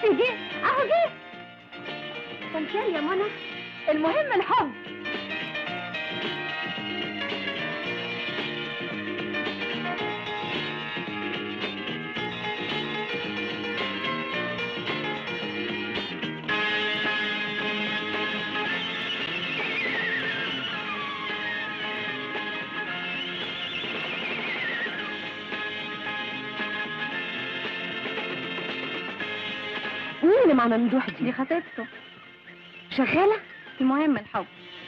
اللي جه اهو جه تمثال يا منى المهم الحب مين اللي مع ممدوح دي؟ دي خطيبته شغالة؟ المهم الحب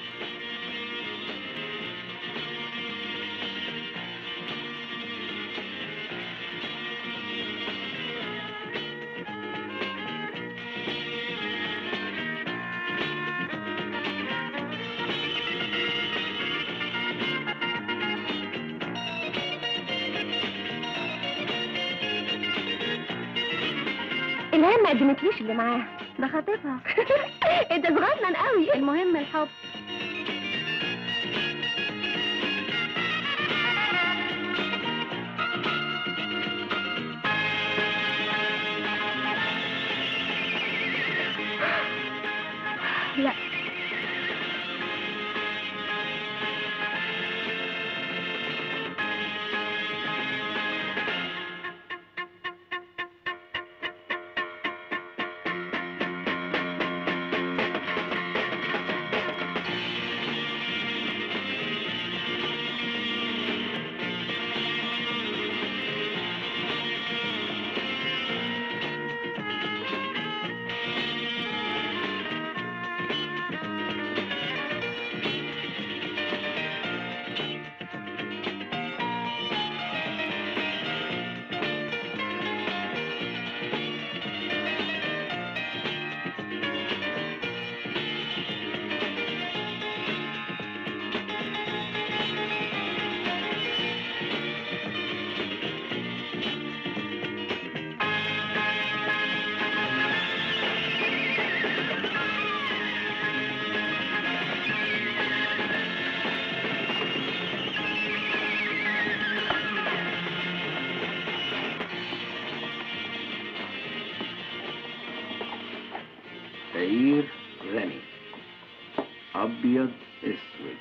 الهام ما قدمتليش اللي معاها ده خطيبها انت صغنن قوي المهم الحب لا فقير غني أبيض أسود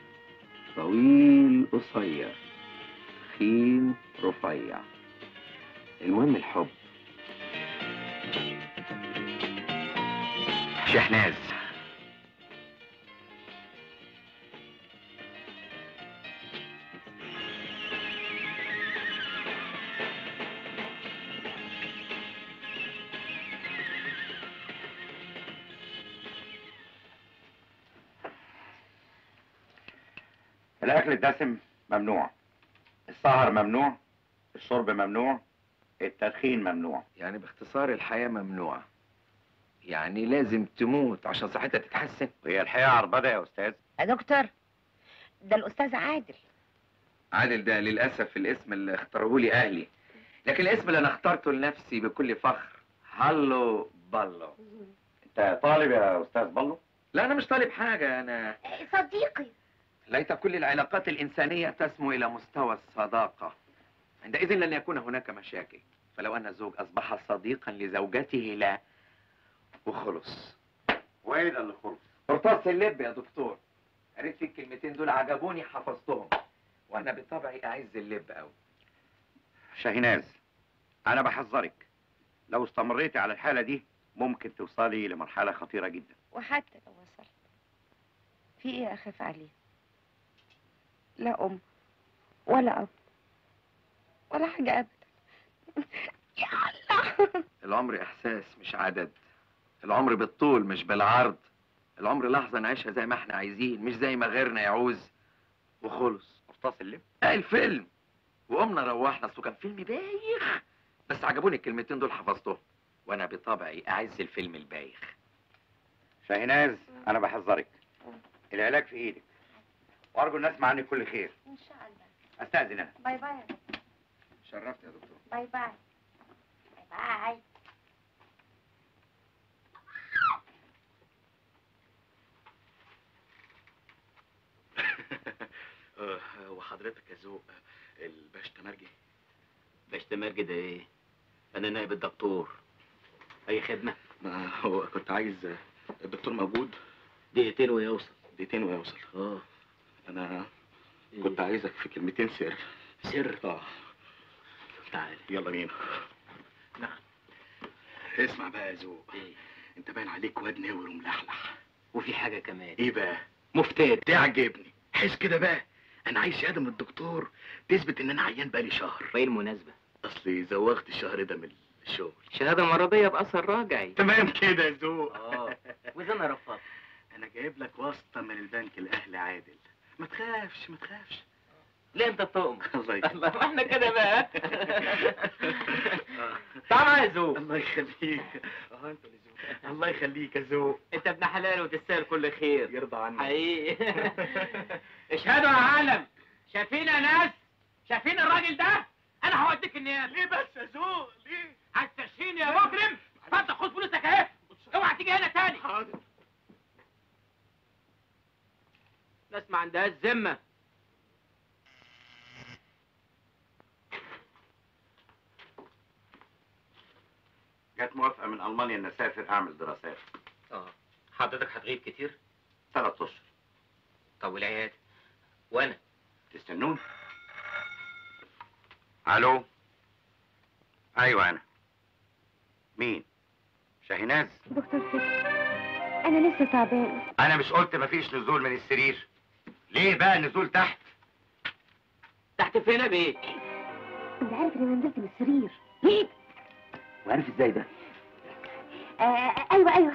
طويل قصير تخين رفيع المهم الحب شحناز الأكل الدسم ممنوع السهر ممنوع الشرب ممنوع التدخين ممنوع يعني باختصار الحياة ممنوعة يعني لازم تموت عشان صحتها تتحسن وهي الحياة عربدة يا أستاذ يا دكتور ده الأستاذ عادل عادل ده للأسف الاسم اللي اختاره لي أهلي لكن الاسم اللي أنا اخترته لنفسي بكل فخر هالو بالو أنت طالب يا أستاذ بلو لا أنا مش طالب حاجة أنا صديقي ليت كل العلاقات الإنسانية تسمو إلى مستوى الصداقة عندئذ لن يكون هناك مشاكل فلو أن الزوج أصبح صديقا لزوجته لا وخلص وإيه ده اللي خلص قرطاس اللب يا دكتور قريت في الكلمتين دول عجبوني حفظتهم وأنا بطبعي أعز اللب أوي شاهيناز أنا بحذرك لو استمريتي على الحالة دي ممكن توصلي لمرحلة خطيرة جدا وحتى لو وصلت في ايه اخاف عليه لا ام ولا اب ولا حاجه ابدا يا الله العمر إحساس مش عدد العمر بالطول مش بالعرض العمر لحظة نعيشها زي ما احنا عايزين مش زي ما غيرنا يعوز وخلص قرطاس اللب آه الفيلم وقمنا روحنا اصله كان فيلم بايخ بس عجبوني الكلمتين دول حفظتهم وانا بطبعي اعز الفيلم البايخ شاهيناز أنا بحذرك العلاج في إيدك وأرجو الناس اسمع عني كل خير ان شاء الله أستأذن أنا باي باي يا دكتور. شرفت يا دكتور باي باي باي باي وحضرتك يا ذوق الباش تمرجي باش تمرجي ده ايه انا نائب الدكتور اي خدمه ما هو كنت عايز الدكتور موجود دقيقتين ويوصل دقيقتين ويوصل اه انا كنت عايزك في كلمتين سر سر اه تعال يلا بينا نعم اسمع بقى يا ذوق ايه انت باين عليك واد ناور وملحلح وفي حاجه كمان ايه بقى مفتاح تعجبني حس كده بقى انا عايز شهاده من الدكتور تثبت ان انا عيان بقالي شهر وايه المناسبه اصلي زوغت الشهر ده من الشغل شهاده مرضيه باثر راجعي تمام كده يا ذوق اه واذا انا رفضت انا جايب لك واسطه من البنك الاهلي عادل ما تخافش ما تخافش لا انت تؤمن الله يخليك الله احنا كده بقى تعال يا زوق الله يخليك اه انت اللي ذوق الله يخليك يا ذوق انت ابن حلال وتستاهل كل خير يرضى عنك حقيقي اشهدوا يا عالم شايفين يا ناس شايفين الراجل ده انا هوديك النيابه ليه بس يا ذوق ليه عايز تشهيني يا مجرم اتفضل خد فلوسك اهي اوعى تيجي هنا تاني حاضر ناس ما عندهاش ذمه جت موافقه من المانيا ان اسافر اعمل دراسات اه حضرتك هتغيب كتير ثلاث اشهر طب والعياده وانا تستنون الو ايوه انا مين شاهيناز دكتور فكري انا لسه تعبانه انا مش قلت مفيش نزول من السرير ليه بقى النزول تحت تحت فين يا بيه انت عارف اني نزلت من السرير ليه وعارف ازاي ده آه ايوه ايوه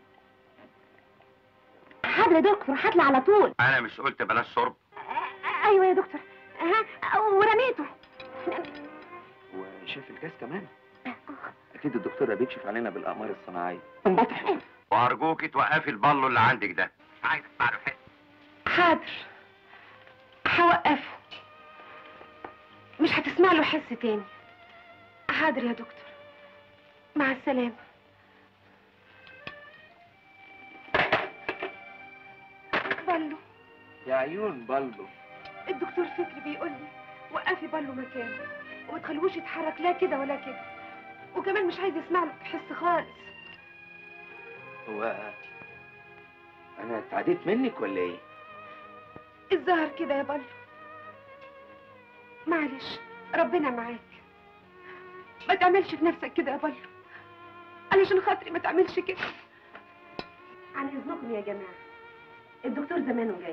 حاضر يا دكتور هطلع على طول انا مش قلت بلاش شرب آه ايوه يا دكتور ها ورميته وشاف الجاز كمان اكيد الدكتور بيكشف علينا بالاقمار الصناعيه وارجوكي توقفي البلو اللي عندك ده عايز تعرف حاضر هوقفه مش هتسمع له حس تاني حاضر يا دكتور مع السلامة بلو يا عيون بلبو الدكتور فكري بيقول لي وقفي بلو مكانه وما تخلوش يتحرك لا كده ولا كده وكمان مش عايز يسمع له حس خالص هو انا اتعديت منك ولا ايه الظهر كده يا بلو معلش ربنا معاك ما تعملش في نفسك كده يا بلو علشان خاطري ما تعملش كده عن اذنكم يا جماعه الدكتور زمانه جاي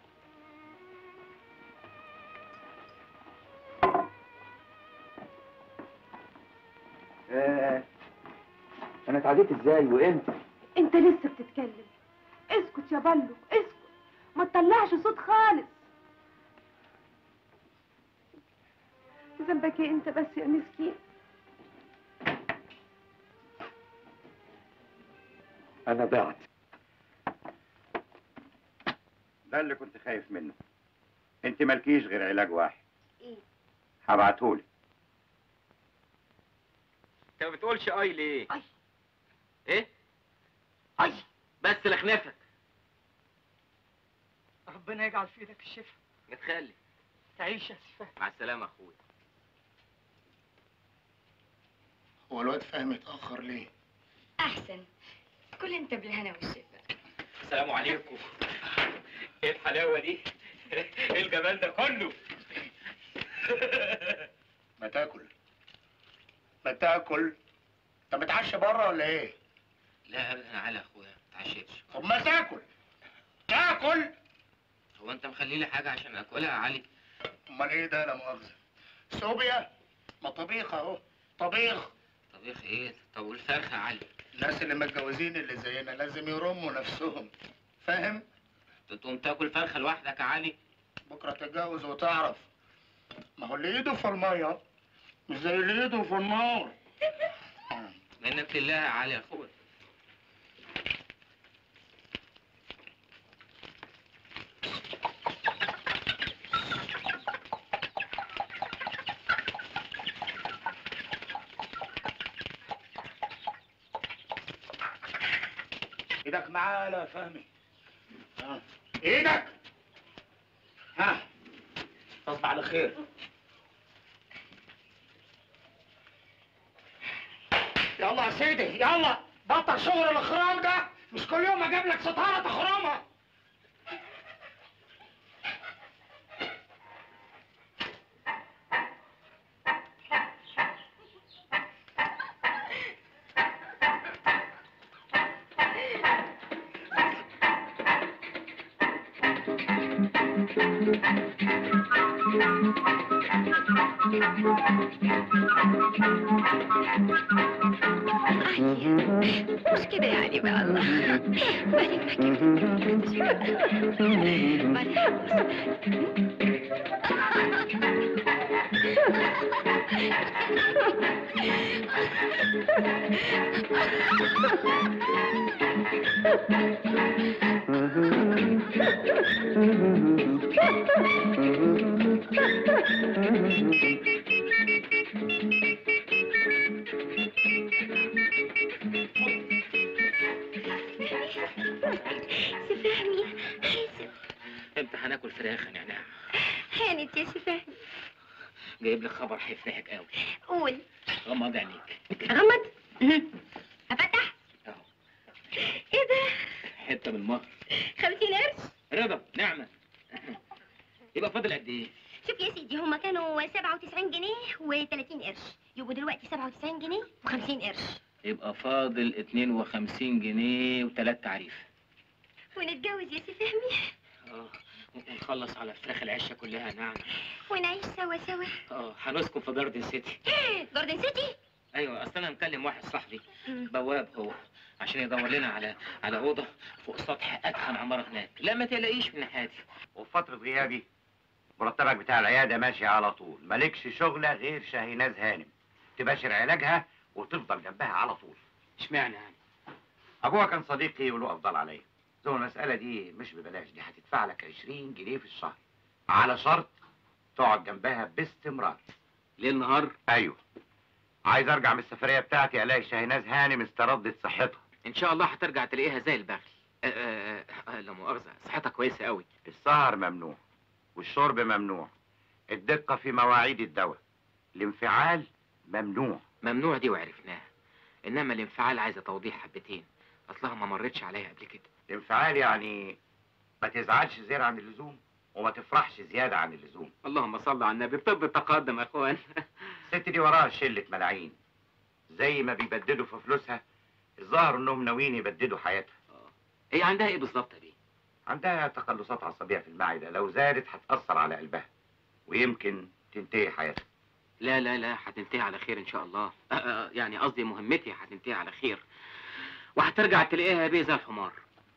آه. انا اتعديت ازاي وامتى انت لسه بتتكلم اسكت يا بلو اسكت ما تطلعش صوت خالص ذنبك ايه انت بس يا مسكين انا ضعت ده اللي كنت خايف منه انت مالكيش غير علاج واحد ايه هبعتهولك انت ما بتقولش اي ليه أي. ايه اي بس لخنفك ربنا يجعل في ايدك الشفاء متخلي تعيش يا سفاه مع السلامه اخويا هو الواد فاهم اتاخر ليه احسن كل انت بالهنا والشفا السلام عليكم ايه الحلاوه دي ايه الجمال ده كله ما تاكل ما تاكل انت متعشى بره ولا ايه لا ابدا على اخويا ما اتعشيتش طب ما تاكل تاكل هو انت مخلي لي حاجه عشان اكلها يا علي امال ايه ده لا مؤاخذه صوبيا ما طبيخ اهو طبيخ طبيخ ايه طب والفرخه يا علي الناس اللي متجوزين اللي زينا لازم يرموا نفسهم فاهم تقوم تاكل فرخه لوحدك يا علي بكره تتجوز وتعرف ما هو اللي ايده في الميه مش زي اللي ايده في النار منك لله يا علي يا اخويا ايدك معايا يا فهمي ها ايدك ها تصبح على خير يا يلا يا سيدي يلا بطل شغل الاخرام ده مش كل يوم اجيب لك ستاره تخرمها مش كده يعني بقى الله بالك سفهمي امتى هناكل فراخ يا نعناع هانت يا سفهمي جايب لك خبر هيفرحك قوي قول غمض عينيك غمض هفتح اهو ايه ده حته من المهر خمسين قرش رضا نعمه يبقى فاضل قد ايه شوف يا سيدي هما كانوا 97 جنيه و30 قرش يبقوا دلوقتي 97 جنيه و50 قرش يبقى فاضل 52 جنيه وثلاث تعريف ونتجوز يا سي فهمي اه ونخلص على فراخ العشه كلها نعم ونعيش سوا سوا اه هنسكن في جاردن سيتي جاردن سيتي ايوه اصل انا مكلم واحد صاحبي مم. بواب هو عشان يدور لنا على على اوضه فوق سطح ادخن عماره هناك لا ما تقلقيش من حياتي وفي فترة غيابي مرتبك بتاع العيادة ماشي على طول مالكش شغلة غير شاهيناز هانم تباشر علاجها وتفضل جنبها على طول اشمعنى يعني أبوها كان صديقي وله أفضل عليا زو المسألة دي مش ببلاش دي هتدفع لك 20 جنيه في الشهر على شرط تقعد جنبها باستمرار ليل نهار أيوه عايز أرجع من السفرية بتاعتي ألاقي شاهيناز هانم استردت صحتها ان شاء الله هترجع تلاقيها زي البغل آه، آه، آه، لا مؤاخذه صحتها كويسه قوي السهر ممنوع والشرب ممنوع الدقة في مواعيد الدواء الانفعال ممنوع ممنوع دي وعرفناها انما الانفعال عايزه توضيح حبتين اصلها ما مرتش عليا قبل كده الانفعال يعني ما تزعلش زيادة عن اللزوم وما تفرحش زيادة عن اللزوم اللهم صل على النبي بطب التقدم يا اخوان الست دي وراها شلة ملاعين زي ما بيبددوا في فلوسها الظاهر انهم ناويين يبددوا حياتها هي عندها ايه بالظبط دي عندها تقلصات عصبية في المعدة لو زادت هتأثر على قلبها ويمكن تنتهي حياتها لا لا لا هتنتهي على خير ان شاء الله آه، آه، يعني قصدي مهمتي هتنتهي على خير وهترجع تلاقيها بيه زي الحمار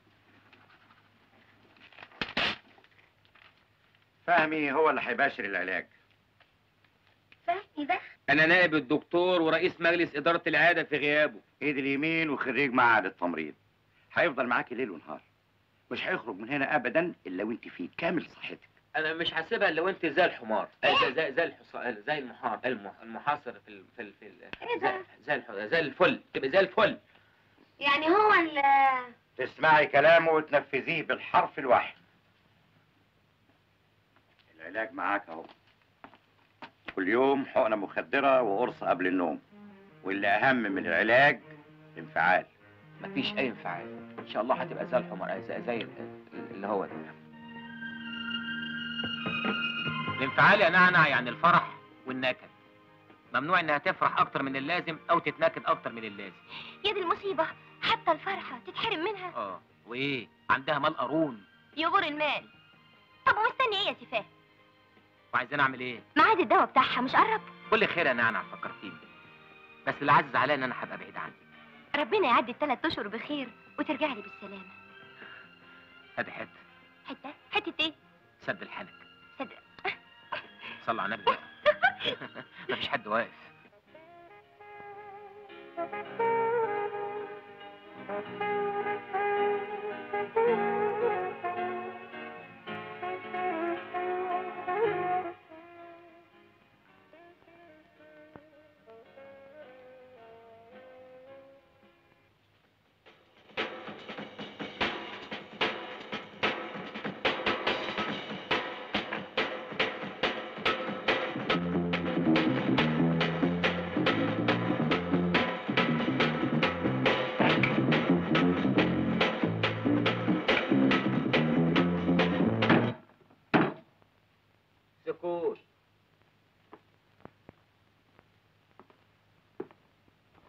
فهمي هو اللي هيباشر العلاج فهمي ده انا نائب الدكتور ورئيس مجلس اداره العياده في غيابه ايد اليمين وخريج معهد التمريض هيفضل معاكي ليل ونهار مش هيخرج من هنا ابدا الا وانت في كامل صحتك انا مش حاسبها لو انت زي الحمار آه، زي زي زي الحصا... زي المحار الم- المحاصر في ال... في ال... في ال... إيه زي ده؟ زي, الح... زي الفل تبقى زي الفل يعني هو ال تسمعي كلامه وتنفذيه بالحرف الواحد العلاج معاك اهو كل يوم حقنة مخدرة وقرص قبل النوم واللي أهم من العلاج الانفعال مفيش اي انفعال ان شاء الله هتبقى زي الحمار زي, زي ال- اللي هو ده الانفعال يا نعنع يعني الفرح والنكد ممنوع انها تفرح اكتر من اللازم او تتنكد اكتر من اللازم يا دي المصيبة حتى الفرحة تتحرم منها اه وايه عندها مال قارون يغور المال طب ومستني ايه يا سفاه وعايزين اعمل ايه ميعاد الدواء بتاعها مش قرب كل خير يا نعنع فكرتيني بس اللي عزز عليا ان انا هبقى بعيد عنك ربنا يعدي الثلاث اشهر بخير وترجع لي بالسلامة هذه حته حتة حتة ايه سد الحنك صدق صلى على النبي بقى مفيش حد واقف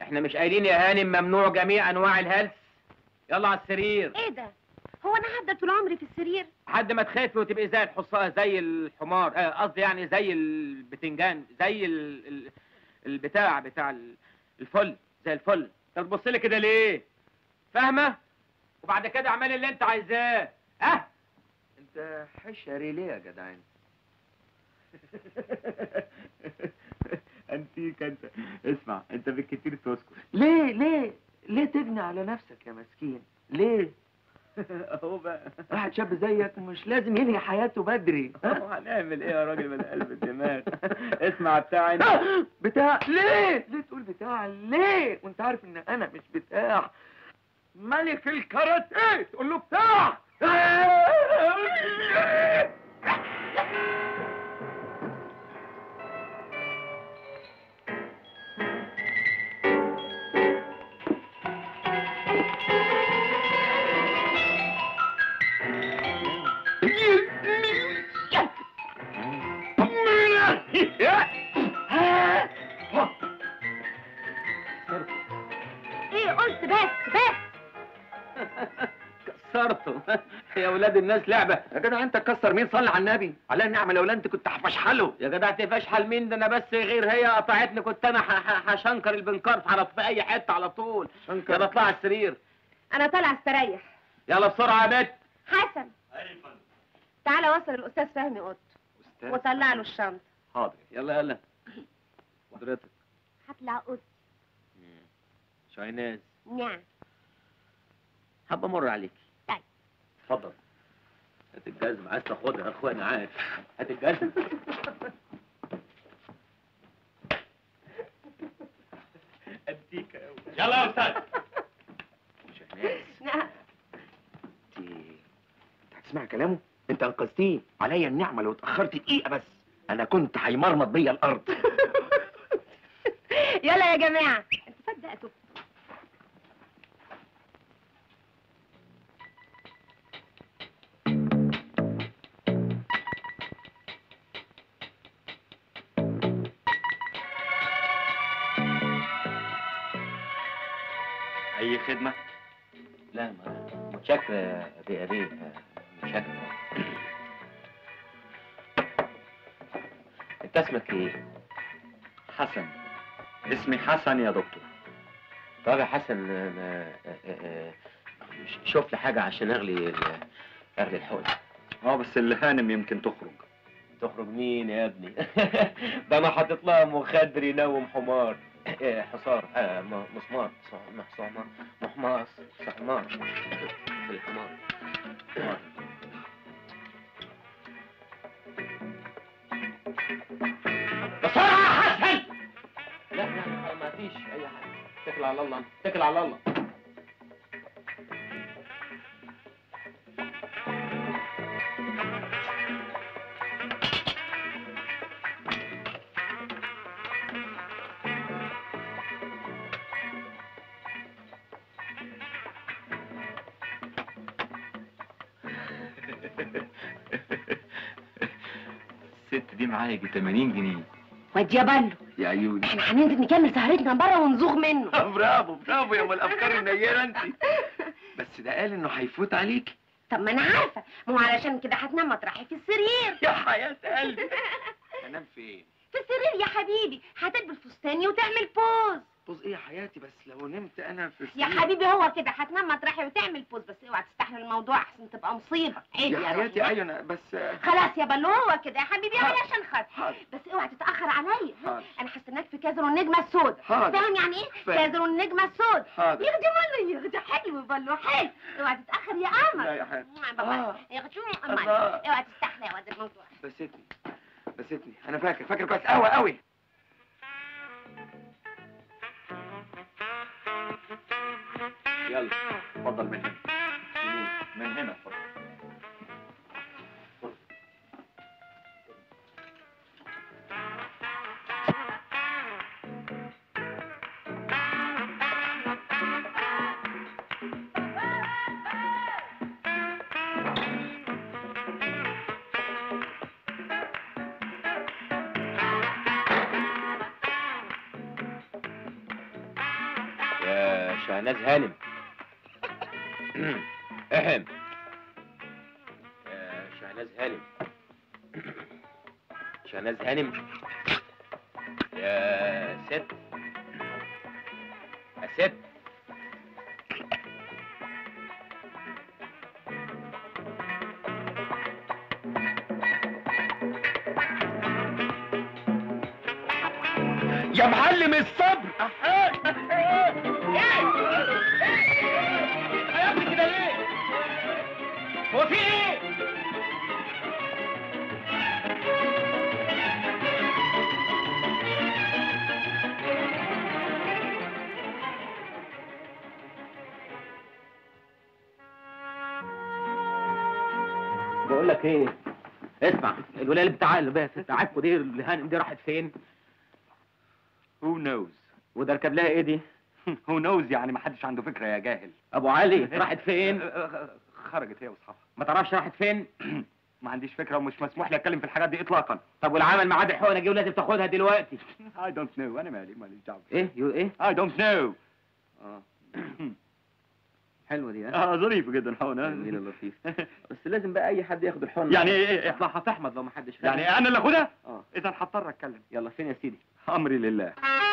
احنا مش قايلين يا هانم ممنوع جميع انواع الهلس يلا على السرير ايه ده هو انا هفضل طول عمري في السرير لحد ما تخافي وتبقي زي الحصان زي الحمار آه، قصدي يعني زي البتنجان زي ال... ال... البتاع بتاع ال- الفل زي الفل انت بتبص لي كده ليه فاهمه وبعد كده اعملي اللي انت عايزاه ها انت حشري ليه يا جدعان انتيك انت اسمع انت بالكتير تسكت ليه ليه ليه تجني على نفسك يا مسكين ليه اهو بقى واحد شاب زيك مش لازم ينهي حياته بدري اهو هنعمل ايه يا راجل من قلب الدماغ اسمع بتاع انت بتاع ليه ليه تقول بتاع ليه وانت عارف ان انا مش بتاع ملك الكاراتيه تقول له بتاع ايه قلت بس بس كسرته يا ولاد الناس لعبه يا جدع انت تكسر مين صلي على النبي على النعمه لولا انت كنت هفشحله يا جدع تفشحل مين ده انا بس غير هي قطعتني كنت انا ح- ح- هشنكر البنكار على في اي حته على طول شنكر. يلا اطلع على السرير انا طالعه استريح يلا بسرعه يا بت حسن تعالى وصل الاستاذ فهمي اوضته أستاذ. وطلع له الشنطه حاضر يلا يلا حضرتك هطلع اوضتي شايناز نعم حابة امر عليك طيب. اتفضل هات الجزمة عايز تاخدها يا اخويا انا عارف هات الجزمة اديك قوي يلا يا استاذ شاهناز نعم انت انت هتسمع كلامه انت انقذتيه عليا النعمه لو اتاخرت دقيقه بس انا كنت هيمرمط بيا الارض يلا يا جماعه انتوا صدقتوا اي خدمه لا ما متشكر يا ابي ابي متشكر انت اسمك ايه؟ حسن اسمي حسن يا دكتور طب يا حسن آه، آه، آه، ش- شوف لي حاجة عشان اغلي ال- اغلي الحوض اه بس الهانم يمكن تخرج تخرج مين يا ابني؟ ده انا حاطط لها مخدر ينوم حمار إيه، حصار آه، م- مسمار صح- محصار محماص حمار الحمار حمار. بسرعة يا حسن لا لا ما فيش اي حاجة اتكل على الله اتكل على الله الست دي معايا يجي 80 جنيه واد يا بلو يا عيوني احنا هننزل نكمل سهرتنا بره ونزوغ منه برافو برافو يا ام الافكار النيره انت بس ده قال انه هيفوت عليك طب ما انا عارفه ما هو علشان كده هتنام مطرحي في السرير يا حياه قلبي انام فين في السرير يا حبيبي هتلبس فستاني وتعمل بوز بص ايه يا حياتي بس لو نمت انا في يا السرير- حبيبي هو كده هتنام مطرحي وتعمل بوز بس اوعى تستحمل الموضوع احسن تبقى مصيبه عيب يا حياتي روحي. ايوه أنا بس خلاص يا بلو هو كده يا حبيبي حاضر. علشان خاطر حاضر بس اوعى تتاخر عليا حاضر. انا هستناك في كازر النجمه السوداء حاضر. فاهم يعني ايه فاهم. كازر النجمه السوداء حاضر يغدي مالي يغدي حلو بلو حلو اوعى تتاخر يا قمر لا يا حياتي بابا آه. يغدي الله. مالي اوعى تستحلى يا واد الموضوع بستني بستني انا فاكر فاكر كويس قوي قوي يلا اتفضل من هنا يمين. من هنا اتفضل يا شهناز هانم اهم يا شهناز هانم شهناز هانم يا ست يا ست يا معلم الصبر هيعمل كده ليه؟ هو في ايه؟ بقول لك ايه؟ اسمع الولايه اللي بتاع اللي بتاعتكوا دي اللي هانم دي راحت فين؟ هو نوز وده ركب لها ايه دي؟ هو نوز يعني ما حدش عنده فكره يا جاهل ابو علي راحت فين؟ خرجت هي واصحابها ما تعرفش راحت فين؟ ما عنديش فكره ومش مسموح لي اتكلم في الحاجات دي اطلاقا طب والعمل ميعاد الحقنه جه ولازم تاخدها دلوقتي I don't know انا مالي ماليش دعوه ايه يو ايه؟ I don't know اه حلوه دي ها؟ اه ظريف جدا هون جميله لطيف بس لازم بقى اي حد ياخد الحقنه يعني ايه ايه اطلعها في احمد لو ما حدش خدها. يعني انا اللي اخدها اه اذا هضطر اتكلم يلا فين يا سيدي؟ امري لله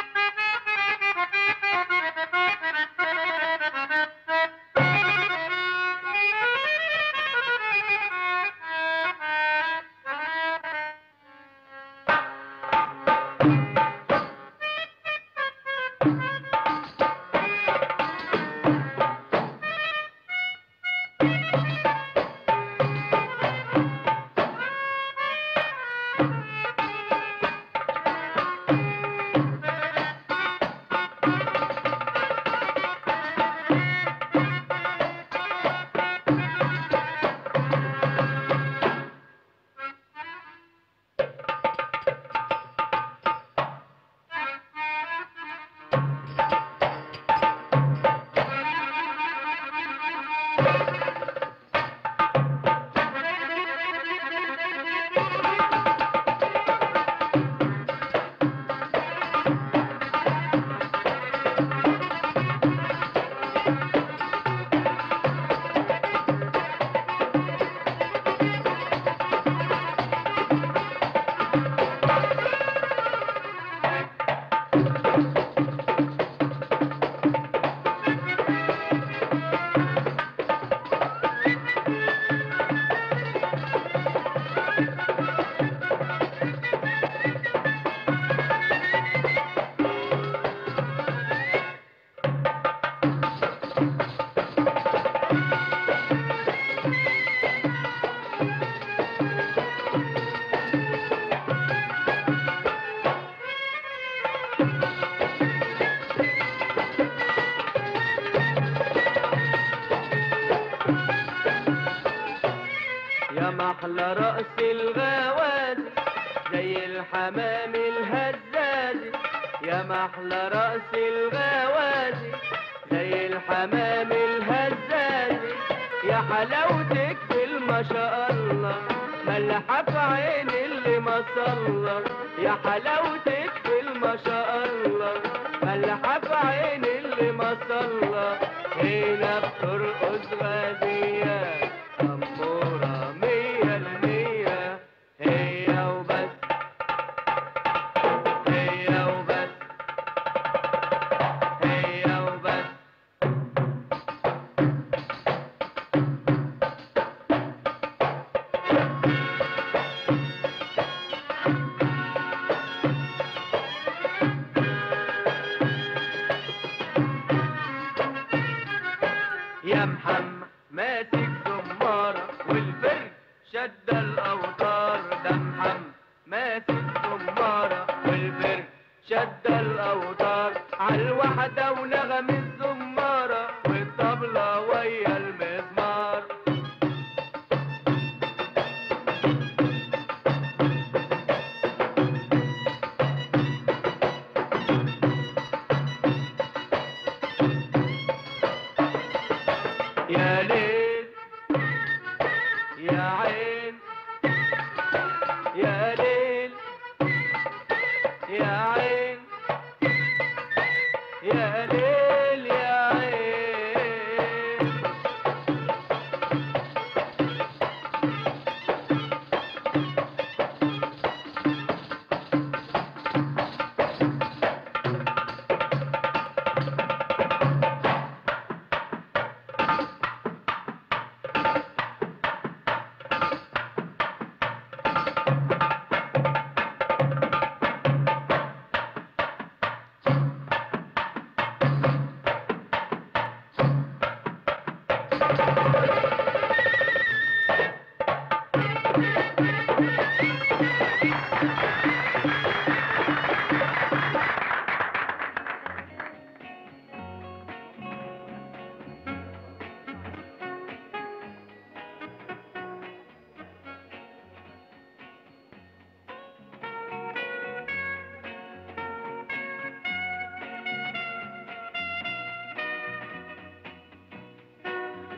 يا محلى رأس الغوازي زي الحمام الهزازي يا محلى رأس الغوازي زي الحمام الهزازي يا حلاوتك ما شاء الله ملحة في عين اللي ما صلى يا حلاوتك ما شاء الله ملحة في عين اللي ما صلى هنا بترقص غازية أمورة مية المية هي وبس هي وبس هي وبس يا محمد ماسك زمارة والفرد شد الأوتار ده محمد ماسك زمارة والفرد شد الأوتار عالوحدة ونغم الزمارة والطبلة ويا المزمار يا ليل يا عين يا ليل يا عين يا ليل يا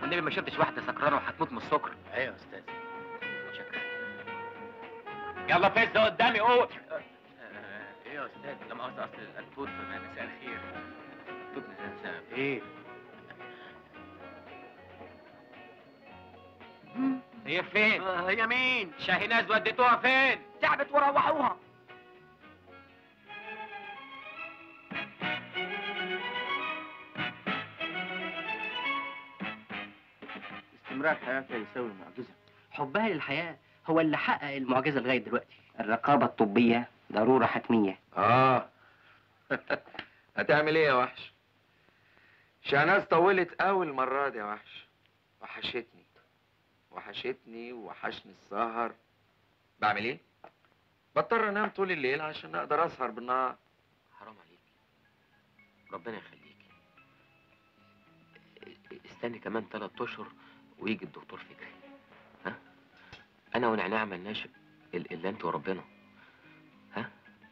والنبي ما شربتش واحده سكرانه وهتموت من السكر ايوه يا استاذ شكرا يلا فز قدامي قول ايه يا استاذ لما قصدي اصل التوت مساء الخير التوت مساء ايه هي فين؟ هي مين شاهيناز وديتوها فين؟ تعبت وروحوها استمرار حياتها يساوي معجزة حبها للحياة هو اللي حقق المعجزة لغاية دلوقتي الرقابة الطبية ضرورة حتمية اه هتعمل ايه يا وحش شهناز طولت قوي المرة دي يا وحش وحشتني وحشتني ووحشني السهر بعمل ايه بضطر انام طول الليل عشان اقدر اسهر بالنهار حرام عليك ربنا يخليك استني كمان ثلاث اشهر ويجي الدكتور فكري ها انا ونعناع ملناش ال- الا انت وربنا ها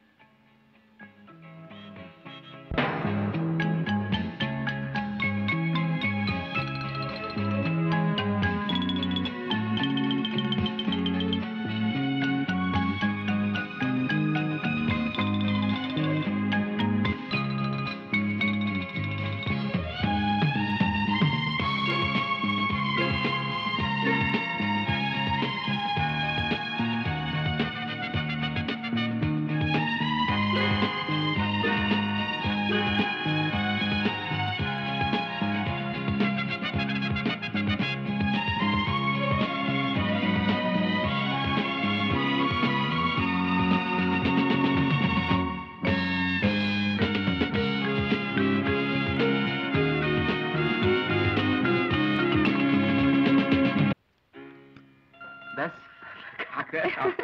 بس حكايه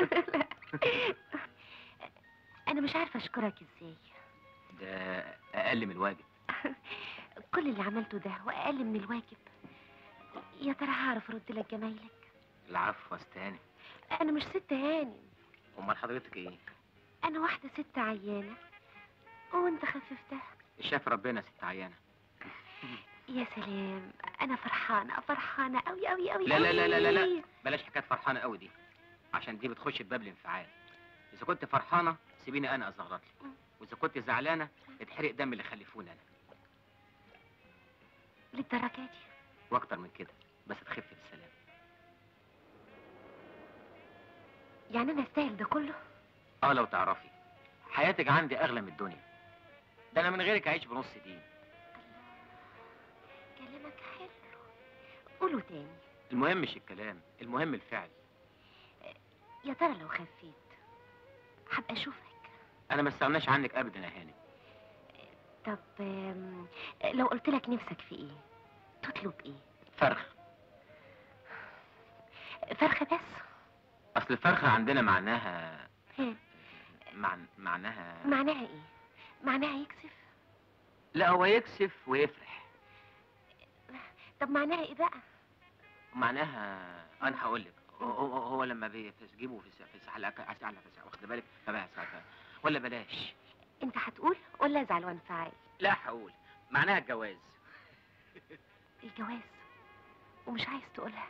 انا مش عارفه اشكرك ازاي ده اقل من الواجب كل اللي عملته ده واقل من الواجب يا ترى هعرف ارد لك جمايلك العفو استاني انا مش ست هانم امال حضرتك ايه انا واحده ست عيانه وانت خففتها شاف ربنا ست عيانه يا سلام انا فرحانه فرحانه قوي قوي قوي لا لا لا لا لا لا بلاش حكايه فرحانه قوي دي عشان دي بتخش في باب الانفعال اذا كنت فرحانه سيبيني انا ازغرط لك واذا كنت زعلانه اتحرق دم اللي خلفوني انا للدرجه دي واكتر من كده بس تخف بالسلام يعني انا استاهل ده كله اه لو تعرفي حياتك عندي اغلى من الدنيا ده انا من غيرك اعيش بنص دين كلامك حلو قوله تاني المهم مش الكلام المهم الفعل يا ترى لو خفيت هبقى اشوفك انا ما استغناش عنك ابدا يا هانم طب آم، لو قلت لك نفسك في ايه تطلب ايه فرخ فرخه بس اصل الفرخه عندنا معناها ها، مع... معناها معناها ايه معناها يكسف لا هو يكسف ويفرح طب معناها ايه بقى معناها انا هقول لك هو, هو, هو لما بتجيبه في س- في سحلقه على في واخد بالك فبقى ساعتها ولا بلاش انت هتقول ولا ازعل وانفعل لا هقول معناها الجواز الجواز ومش عايز تقولها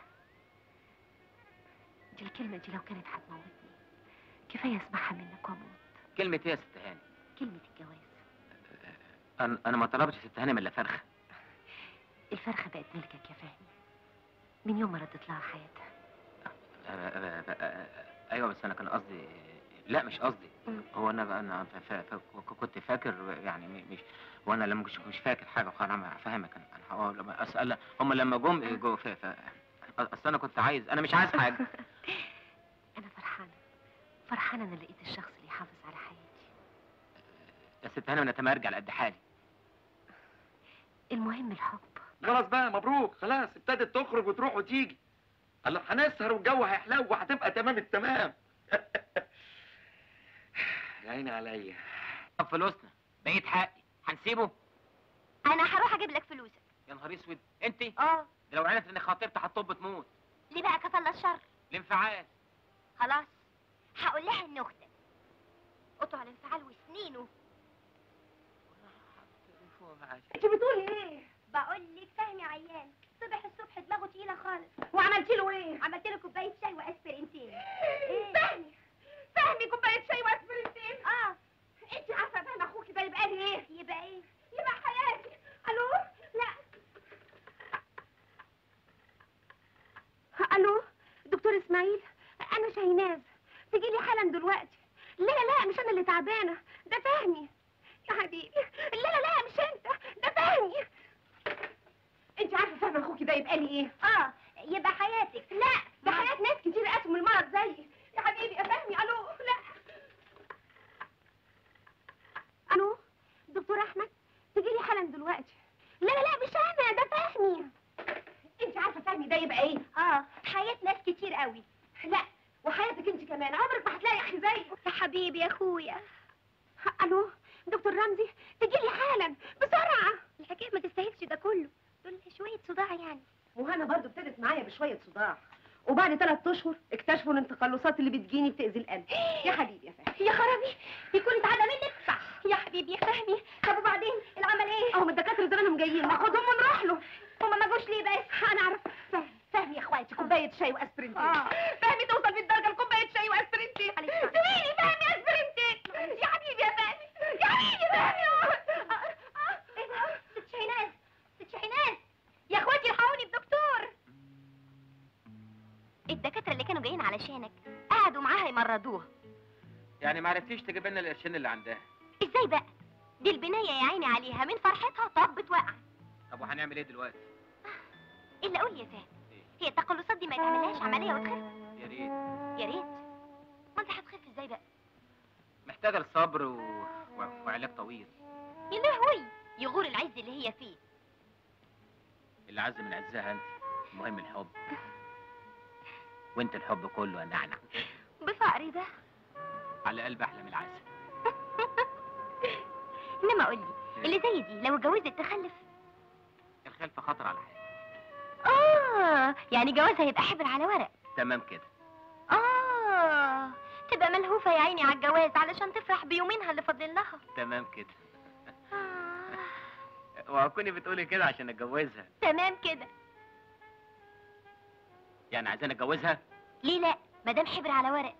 دي الكلمة دي لو كانت هتموتني كفاية اسمعها منك واموت كلمة ايه يا ست هاني كلمة الجواز انا انا ما طلبتش ست هاني الا فرخه الفرخة بقت ملكك يا فهمي من يوم ما ردت لها حياتها أه- أه- أه- أه- ايوه بس انا كان قصدي لا مش قصدي مم. هو انا بقى انا ف- ف- ف- كنت فاكر يعني م- مش وانا لما مش مش فاكر حاجه خلاص انا فاهمك انا أنا هو لما اسال هم لما جم جو ف ف اصل انا كنت عايز انا مش عايز حاجه انا فرحانة فرحانة انا لقيت الشخص اللي يحافظ على حياتي يا ست هاني انا تمام ارجع لقد حالي المهم الحب خلاص بقى مبروك خلاص ابتدت تخرج وتروح وتيجي الله هنسهر والجو هيحلو وهتبقى تمام التمام يا عيني عليا طب فلوسنا بقيت حقي هنسيبه انا هروح اجيب لك فلوسك يا نهار اسود انت ده اه لو عرفت اني خاطرت هتطب تموت ليه بقى كفل الشر الانفعال خلاص هقول لها ان اختك قطع الانفعال وسنينه انت بتقولي ايه بقول لك فهمي عيان صبح الصبح دماغه تقيله خالص وعملتي له ايه عملت له كوبايه شاي واسبرينتين فهمي فهمي كوبايه شاي واسبرنتين اه انت عارفه فهم اخوكي ده يبقى لي ايه يبقى ايه يبقى حياتي الو لا الو دكتور اسماعيل انا شاهيناز تجي لي حالا دلوقتي لا لا لا مش انا اللي تعبانه ده فهمي يا حبيبي لا لا لا مش انت ده فهمي انت عارفه فهم اخوكي ده يبقى لي ايه اه يبقى حياتك لا ده حياه ناس كتير قاسوا من المرض زيي يا حبيبي يا فهمي الو لا الو دكتور احمد تجي لي حالا دلوقتي لا لا لا مش انا ده فهمي انت عارفه فهمي ده يبقى ايه اه حياه ناس كتير قوي لا وحياتك انت كمان عمرك ما هتلاقي اخي زيه يا حبيبي يا اخويا الو دكتور رمزي تجي لي حالا بسرعه الحكايه ما تستاهلش ده كله دول شويه صداع يعني وهنا برضو ابتدت معايا بشويه صداع وبعد ثلاث اشهر اكتشفوا ان التقلصات اللي بتجيني بتاذي القلب يا حبيبي يا فهمي يا خرابي يكون اتعدى منك صح يا حبيبي يا فهمي طب وبعدين العمل ايه اهو الدكاتره زمانهم جايين ناخدهم ونروح له هما ما جوش ليه بس انا اعرف فهمي فهمي يا اخواتي كوبايه شاي واسبرنتين آه. فهمي توصل في الدرجه لكوبايه شاي واسبرنتين معلش، معلش. سيبيني فهمي اسبرنتين يا حبيبي يا فهمي يا حبيبي يا فهمي ايه ده ست شاهيناز ست شاهيناز يا اخواتي الحقوني بدكتور الدكاتره اللي كانوا جايين علشانك قعدوا معاها يمرضوها يعني ما عرفتيش تجيب لنا القرشين اللي عندها ازاي بقى دي البنايه يا عيني عليها من فرحتها طبت وقع طب وهنعمل ايه دلوقتي الا قول لي يا فهمي هي التقلصات دي ما يتعملهاش عمليه وتخف يا ريت يا ريت ما انت هتخف ازاي بقى محتاجه الصبر و... و... وعلاج طويل يا لهوي يغور العز اللي هي فيه اللي عز من عزها انت المهم الحب وانت الحب كله يا نعنع بفقري ده على قلب احلى من العسل انما قول لي اللي زي دي لو اتجوزت تخلف الخلفه خطر على حياتي اه يعني جوازها هيبقى حبر على ورق تمام كده اه تبقى ملهوفه يا عيني على الجواز علشان تفرح بيومينها اللي فاضل لها تمام كده آه. وهكوني بتقولي كده عشان اتجوزها تمام كده يعني عايزين اتجوزها ليه لا مدام حبر على ورق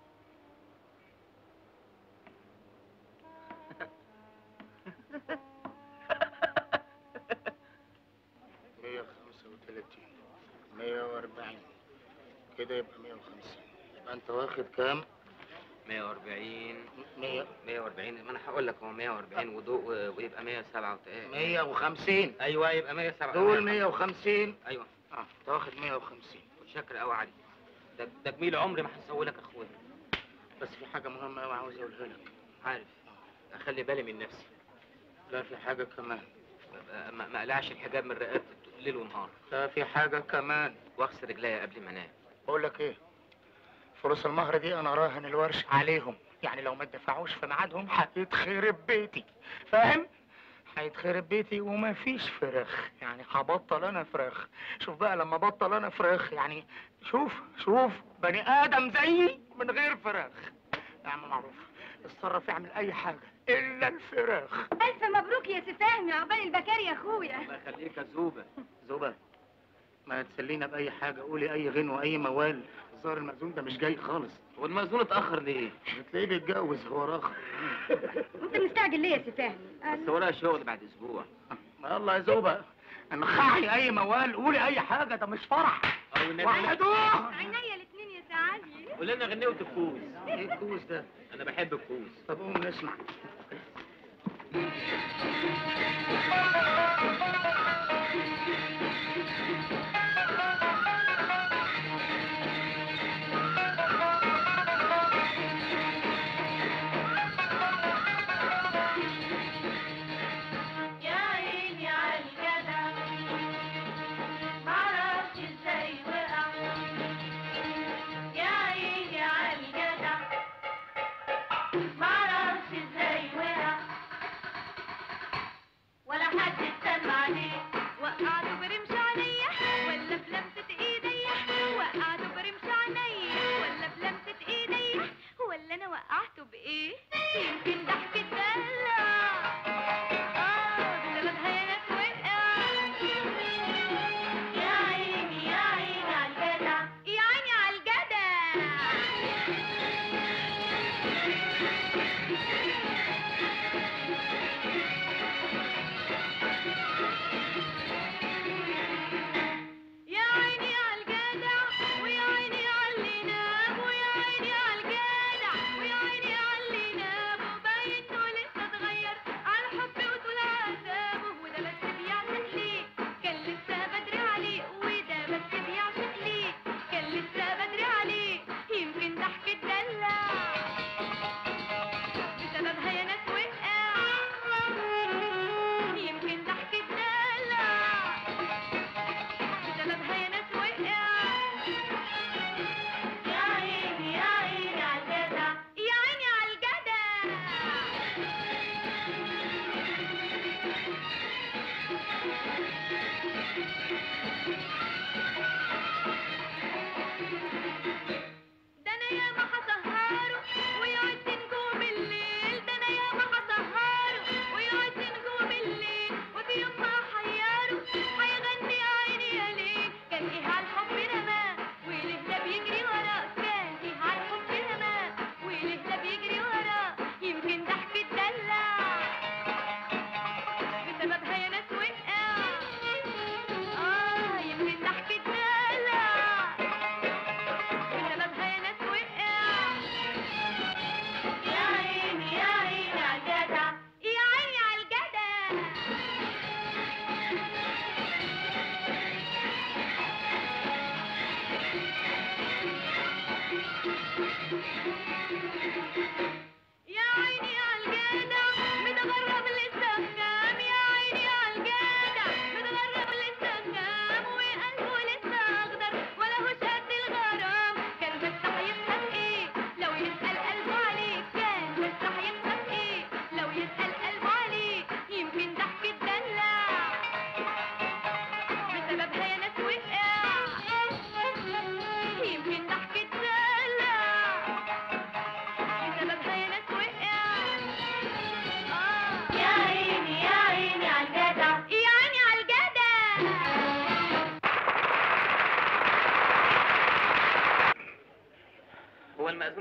مية خمسة وتلاتين مية وأربعين كده يبقى مية وخمسين يبقى أنت واخد كام؟ 140 مية 140 ما انا هقول لك هو 140 ودو ويبقى 107 مية وخمسين ايوه يبقى 107 دول مية وخمسين ايوه اه أنت واخد مية وخمسين متشكر قوي علي ده ده جميل عمري ما هسوي لك اخويا بس في حاجة مهمة أوي عاوز أقولها لك عارف اخلي بالي من نفسي لا في حاجة كمان ما- ما ما اقلعش الحجاب من رقبتي ليل ونهار لا في حاجة كمان واغسل رجليا قبل ما انام بقول لك إيه فلوس المهر دي أنا راهن الورش عليهم يعني لو ما دفعوش في ميعادهم هيتخرب بيتي فاهم؟ هيتخرب بيتي وما فيش فراخ يعني هبطل انا فراخ شوف بقى لما بطل انا فراخ يعني شوف شوف بني ادم زيي من غير فراخ يا عم معروف اتصرف اعمل اي حاجه الا الفراخ الف مبروك يا سي فهمي عقبال البكار يا اخويا الله يخليك يا زوبه زوبة ما تسلينا باي حاجه قولي اي غنوه اي موال الظاهر المأذون ده مش جاي خالص والمأذون اتاخر ليه بتلاقيه بيتجوز هو راخر انت مستعجل ليه يا سي فهمي بس ورايا شغل بعد اسبوع ما يلا يا زوبة انخعي اي موال قولي اي حاجه ده مش فرح او النبي وحدوه عينيا الاثنين يا سعادي قول لنا غنيوة الكوز ايه الكوز ده انا بحب الكوز طب قوم نسمع يا عيني عالجدع معرفش ازاي وقع يا عيني عالجدع معرفش ازاي وقع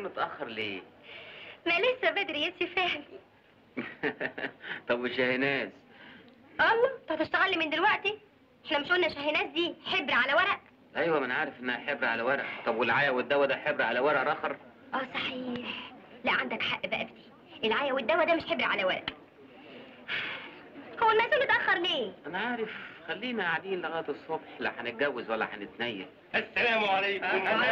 متأخر ليه؟ ما لسه بدري يا سي فهمي طب وشاهناز الله انت هتشتغل من دلوقتي احنا مش قلنا شاهيناز دي حبر على ورق ايوه ما انا عارف انها حبر على ورق طب والعيا والدواء ده حبر على ورق اخر اه صحيح لا عندك حق بقى في دي العيا والدواء ده مش حبر على ورق هو المأذون اتأخر ليه؟ انا عارف خلينا قاعدين لغايه الصبح لا هنتجوز ولا هنتنيل السلام عليكم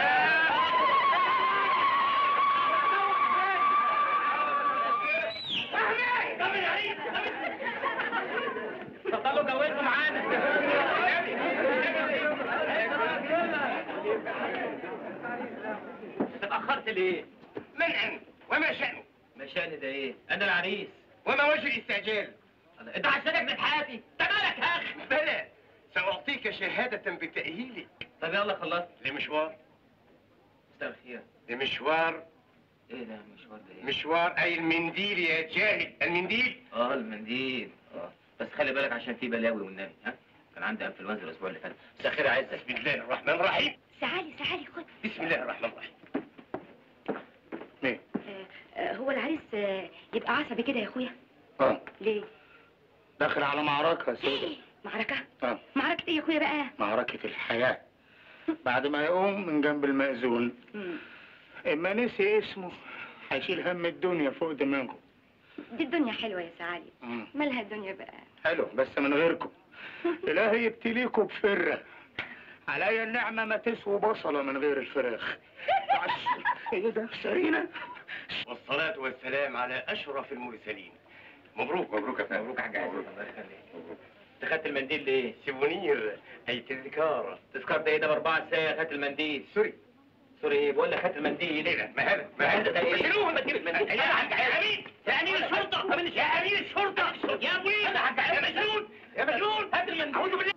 اتفضلوا جوزوا معانا اتأخرت ليه؟ منعا وما شأنه مشاني ده ايه؟ انا العريس وما وجه الاستعجال انت عشانك من حياتي انت مالك يا اخي بلى سأعطيك شهادة بتأهيلك طب يلا خلصت لمشوار مساء الخير لمشوار ايه ده مشوار ده ايه؟ مشوار أي المنديل يا جاهل المنديل اه المنديل اه بس خلي بالك عشان في بلاوي والنبي ها كان عندي انفلونزا الاسبوع اللي فات مساء الخير يا عزت بسم الله الرحمن الرحيم سعالي سعالي خد بسم الله الرحمن الرحيم هو العريس آه، يبقى عصبي كده يا اخويا اه ليه؟ داخل على معركة يا سيدي معركة؟ اه معركة ايه يا اخويا بقى؟ معركة الحياة بعد ما يقوم من جنب المأذون مم. اما نسي اسمه هيشيل هم الدنيا فوق دماغه دي الدنيا حلوة يا سعالي مم. مالها الدنيا بقى؟ حلو بس من غيركم إلهي يبتليكوا بفرة عليا النعمة ما تسوى بصلة من غير الفراخ عش- ايه ده سرينا والصلاة والسلام على أشرف المرسلين مبروك مبروك يا فندم مبروك يا حاج عزت الله يخليك انت خدت المنديل ليه؟ سيفونير أي تذكار تذكر ده ايه ده باربعة ساعة خدت المنديل سوري سوري ايه بقول لك خدت المنديل ليه ده ما هذا ما ما هذا هذا ده ايه؟ شيلوه ما تجيب المنديل يا حاج امين يا امين الشرطه يا امين الشرطه يا ابوي يا مجنون يا مجنون هات المنديل اعوذ بالله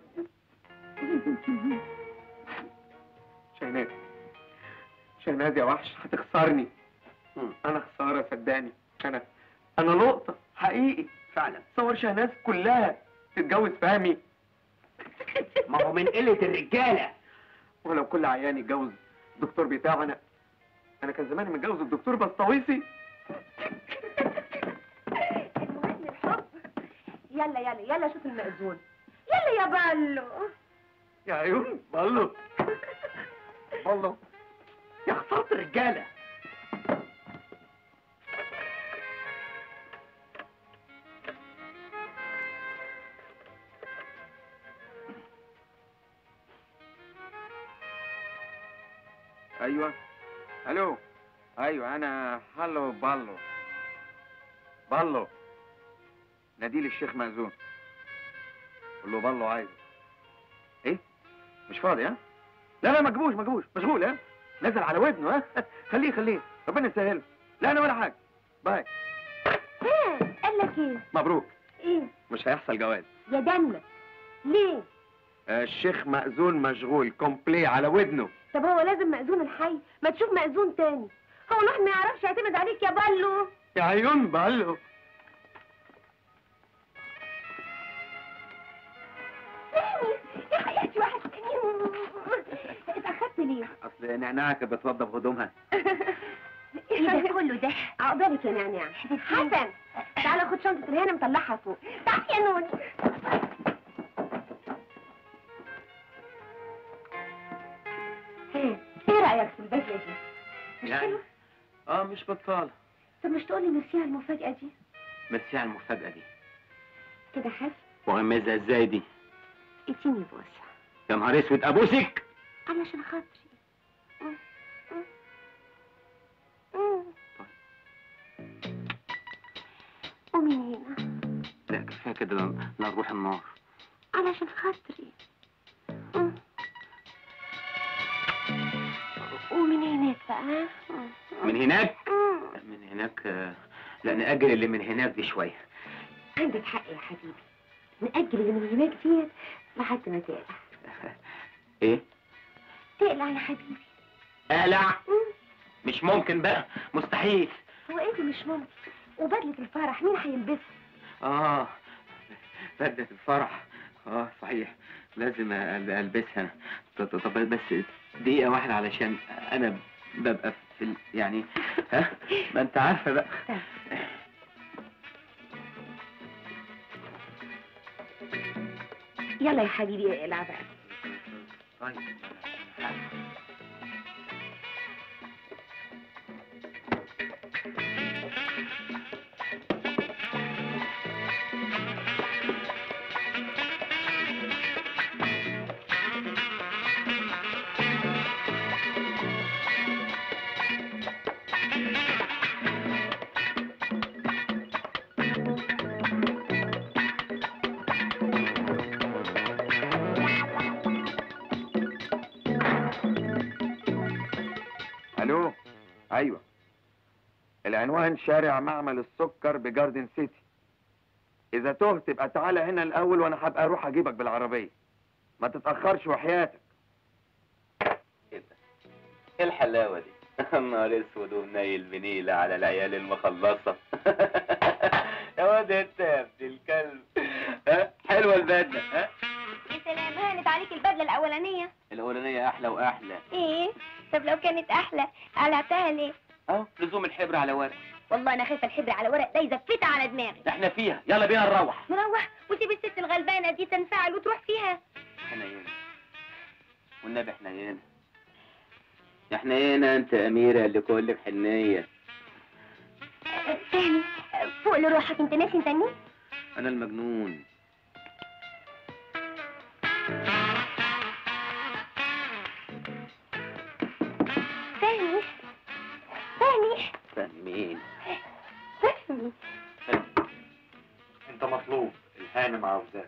شهناز شهناز يا وحش هتخسرني انا خساره صدقني انا انا نقطه حقيقي فعلا تصور شهناز كلها تتجوز فهمي ما هو من قلة الرجالة ولو كل عيان يتجوز الدكتور بتاعه انا انا كان زماني متجوز الدكتور بسطويسي المهم الحب يلا يلا يلا شوف المأذون يلا يا بالو يا عيون بالله بالله يا خساره الرجاله ايوه الو ايوه انا هلو بالو بالو ناديلي الشيخ مأذون قول له بالو عايز ايه مش فاضي ها لا لا ما تجيبوش ما تجيبوش مشغول ها نزل على ودنه ها خليه خليه ربنا يسهله لا انا ولا حاجه باي ايه قال لك ايه مبروك ايه مش هيحصل جواز يا دمك ليه آه، الشيخ مأذون مشغول كومبلي على ودنه طب هو لازم مأذون الحي ما تشوف مأذون تاني هو الواحد ما يعرفش يعتمد عليك يا بالو يا عيون بالو يا حياتي واحد تاني اتأخرت ليه؟ اصل نعناع كانت بتوضب هدومها ايه ده كله ده؟ عقبالك يا نعناع حسن تعالى خد شنطة الهنا مطلعها فوق تعالى يا نوني ايه ايه رأيك في البدلة دي؟ مش يعني حلوة؟ اه مش بطالة طب مش تقولي ميرسي على المفاجأة دي؟ ميرسي على المفاجأة دي كده حلو وغمزها ازاي دي اديني بوسة يا نهار اسود ابوسك علشان خاطري مم. مم. مم. قومي من هنا لا كفاية كده لا نروح النار علشان خاطري مم. ومن هناك بقى ها؟ مم. من هناك مم. من هناك آه، لا نأجل اللي من هناك دي شوية عندك حق يا حبيبي نأجل اللي من هناك ديت لحد ما تقلع ايه تقلع يا حبيبي اقلع مم. مش ممكن بقى مستحيل هو ايه اللي مش ممكن وبدلة الفرح مين هيلبسها اه بدلة الفرح اه صحيح لازم أل- البسها طب طب بس دقيقة واحدة علشان انا ببقى في ال... يعني ها ما انت عارفه بقى يلا يا حبيبي العب بقى طيب الو ايوه العنوان شارع معمل السكر بجاردن سيتي اذا تهت تبقى تعالى هنا الاول وانا هبقى اروح اجيبك بالعربيه ما تتاخرش وحياتك ايه الحلاوة دي؟ نهار اسود ومنيل بنيلة على العيال المخلصة يا واد انت يا ابن الكلب ها حلوة البدلة ها يا سلام هانت عليك البدله الاولانيه الأولانية أحلى وأحلى ايه طب لو كانت احلى قلعتها ليه أهو لزوم الحبر على ورق والله انا خايفه الحبر على ورق ده يزفتها على دماغي احنا فيها يلا بينا نروح نروح وسيب الست الغلبانه دي تنفعل وتروح فيها حنينة والنبي حنينة يا حنينة انت أميرة اللي كلك حنية أه، فهمي أه، فوق لروحك انت ناسي انت مين أنا المجنون فهمي فهمي فاهمين فهمي انت مطلوب الهانم عاوزاك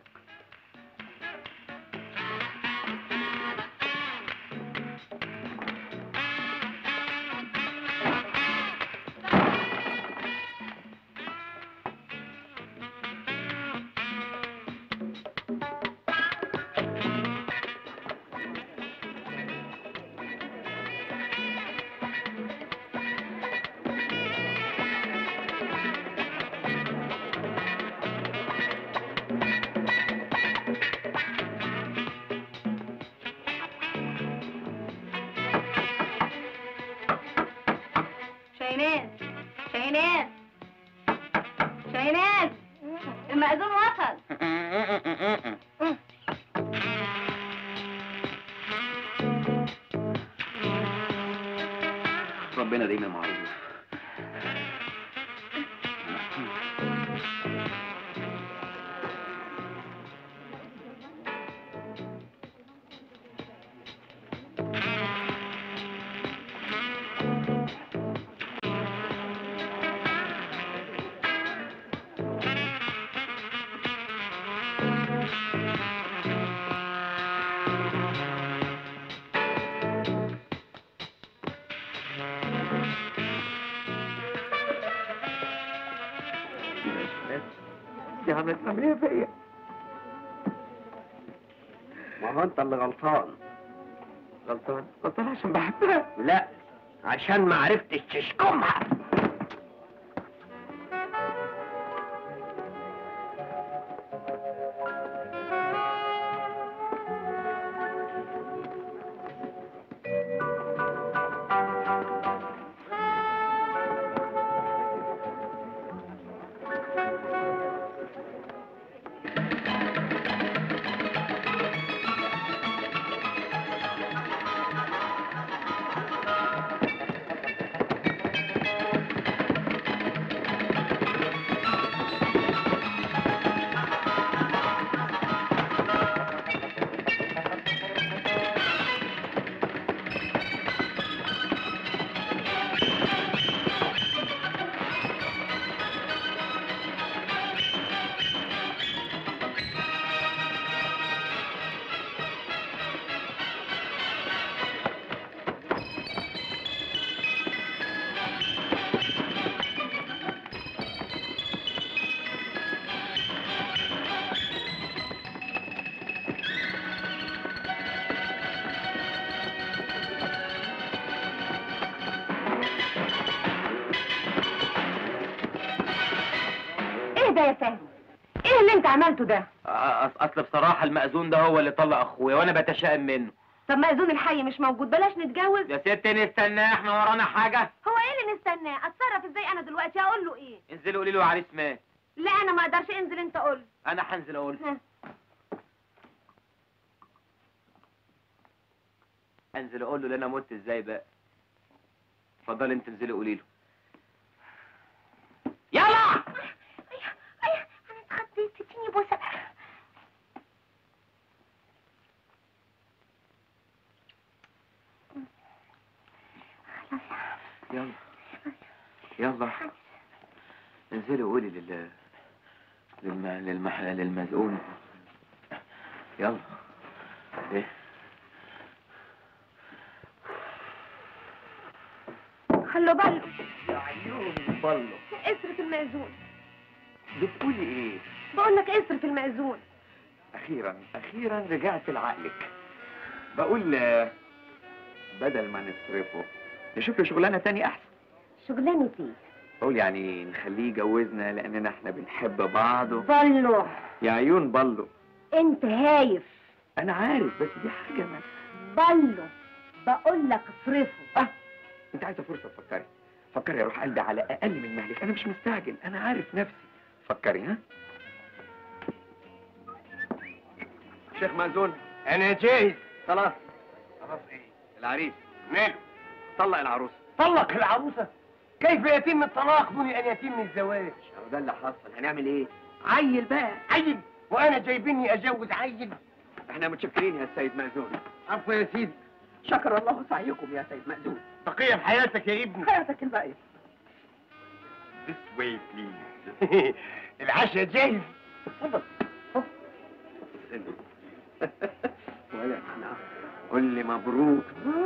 شاهينات شاهينات شاهينات المأذون وصل ربنا دايما معروف دي عملت عمليه فيا ما هو انت اللي غلطان غلطان غلطان عشان بحبها لا عشان ما عرفتش تشكمها ايه ده يا فهمي ايه اللي انت عملته ده أص- اصل بصراحة المأذون ده هو اللي طلق اخويا وانا بتشائم منه طب مأذون الحي مش موجود بلاش نتجوز يا ست نستناه احنا ورانا حاجه هو ايه اللي نستناه اتصرف ازاي انا دلوقتي اقول له ايه انزلي قولي له عريس مات لا انا ما اقدرش انزل انت قول انا هنزل اقول ها. انزل اقول له انا مت ازاي بقى اتفضلي انت انزلي قولي له يلا انا اتخضيت اديني بوسه بقى يلا يلا انزلي قولي لل للم... للمح... للمزقون يلا ايه خلوا بالك يا عيون بالله اصرف المأذون بتقولي ايه بقول لك اصرف المأذون اخيرا اخيرا رجعت لعقلك بقول آه، بدل ما نصرفه نشوف له شغلانه تاني احسن شغلانة ايه بقول يعني نخليه يجوزنا لاننا احنا بنحب بعض و... بلو يا عيون بالله انت هايف انا عارف بس دي حاجه ما بلو بقول لك اصرفه اه انت عايزه فرصه تفكري فكري اروح قلبي على اقل من مهلك انا مش مستعجل انا عارف نفسي فكري ها شيخ مأذون انا جاهز خلاص خلاص ايه العريس ماله طلق العروسه طلق العروسه كيف يتم الطلاق دون ان يتم الزواج هو ده اللي حصل هنعمل ايه عيل بقى عيل وانا جايبني اجوز عيل احنا متشكرين يا سيد مأذون عفوا يا سيدي شكر الله سعيكم يا سيد مأذون بقيه بحياتك يا ابني حياتك الباقيه This way please العشاء جاهز اتفضل ولا احنا قول لي مبروك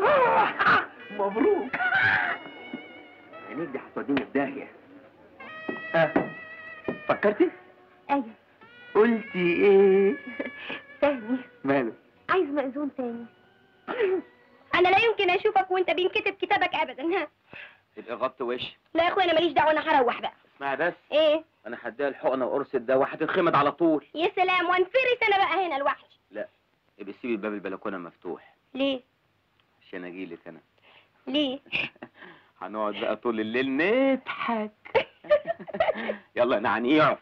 مبروك عينيك دي هتوديني في داهيه ها فكرتي ايوه قلتي ايه فهمي ماله عايز مأذون تاني انا لا يمكن اشوفك وانت بينكتب كتابك ابدا ها تبقى غطي وشي لا يا اخويا انا ماليش دعوه انا هروح بقى اسمعي بس ايه انا هديها الحقنه وقرص الدواء وهتتخمد على طول يا سلام وانفرس انا بقى هنا لوحدي لا يبقى سيبي باب البلكونه مفتوح ليه عشان اجيلك انا ليه هنقعد بقى طول الليل نضحك يلا نعنيع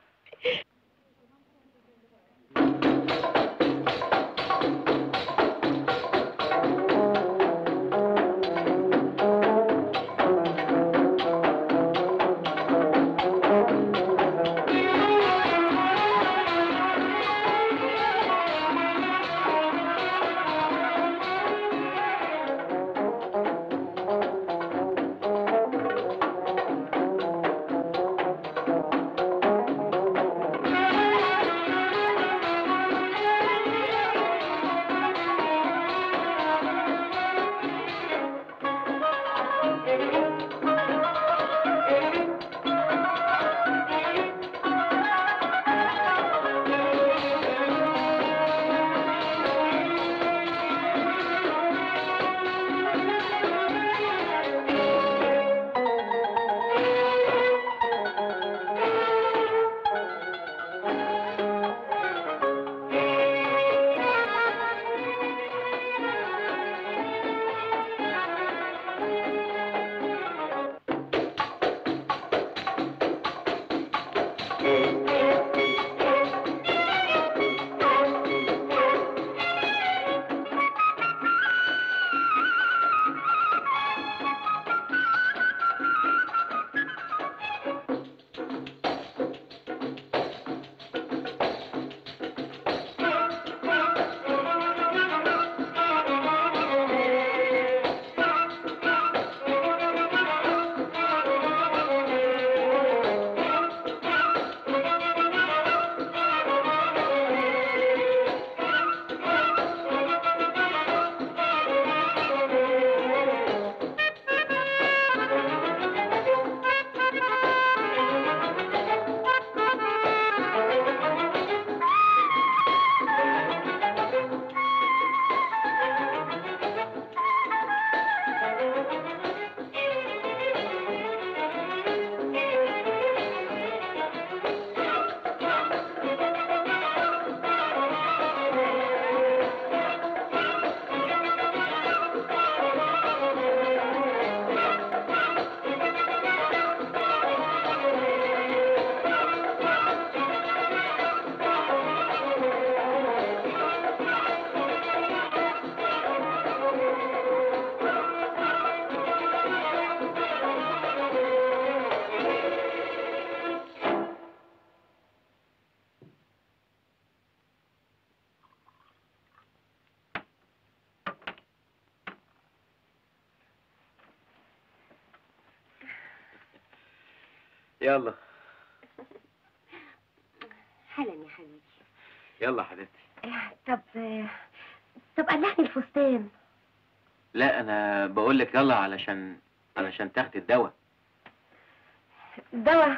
يلا حالا يا حبيبي يلا حبيبتي آه، طب آه، طب قلعني الفستان لا انا بقول لك يلا علشان علشان تاخدي الدواء دواء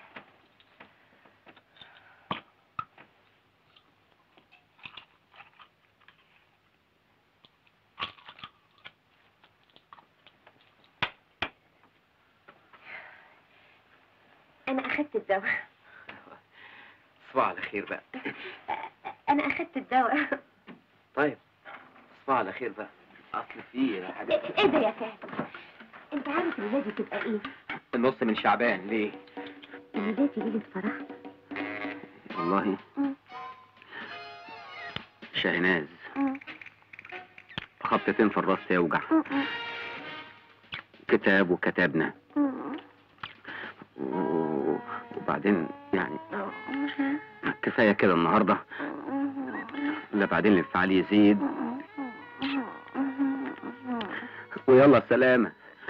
أنا أخدت الدواء صباح على خير بقى أنا أخدت الدواء طيب صباح على خير بقى اصل في يا حبيبتي إيه ده يا فهد؟ أنت عارف ولادي تبقى إيه؟ النص من شعبان ليه ولادي ليلة فرح والله مم. شاهناز خبطتين في الراس يوجع كتاب وكتابنا و- وبعدين يعني كفايه كده النهارده لا بعدين الانفعال يزيد ويلا سلامه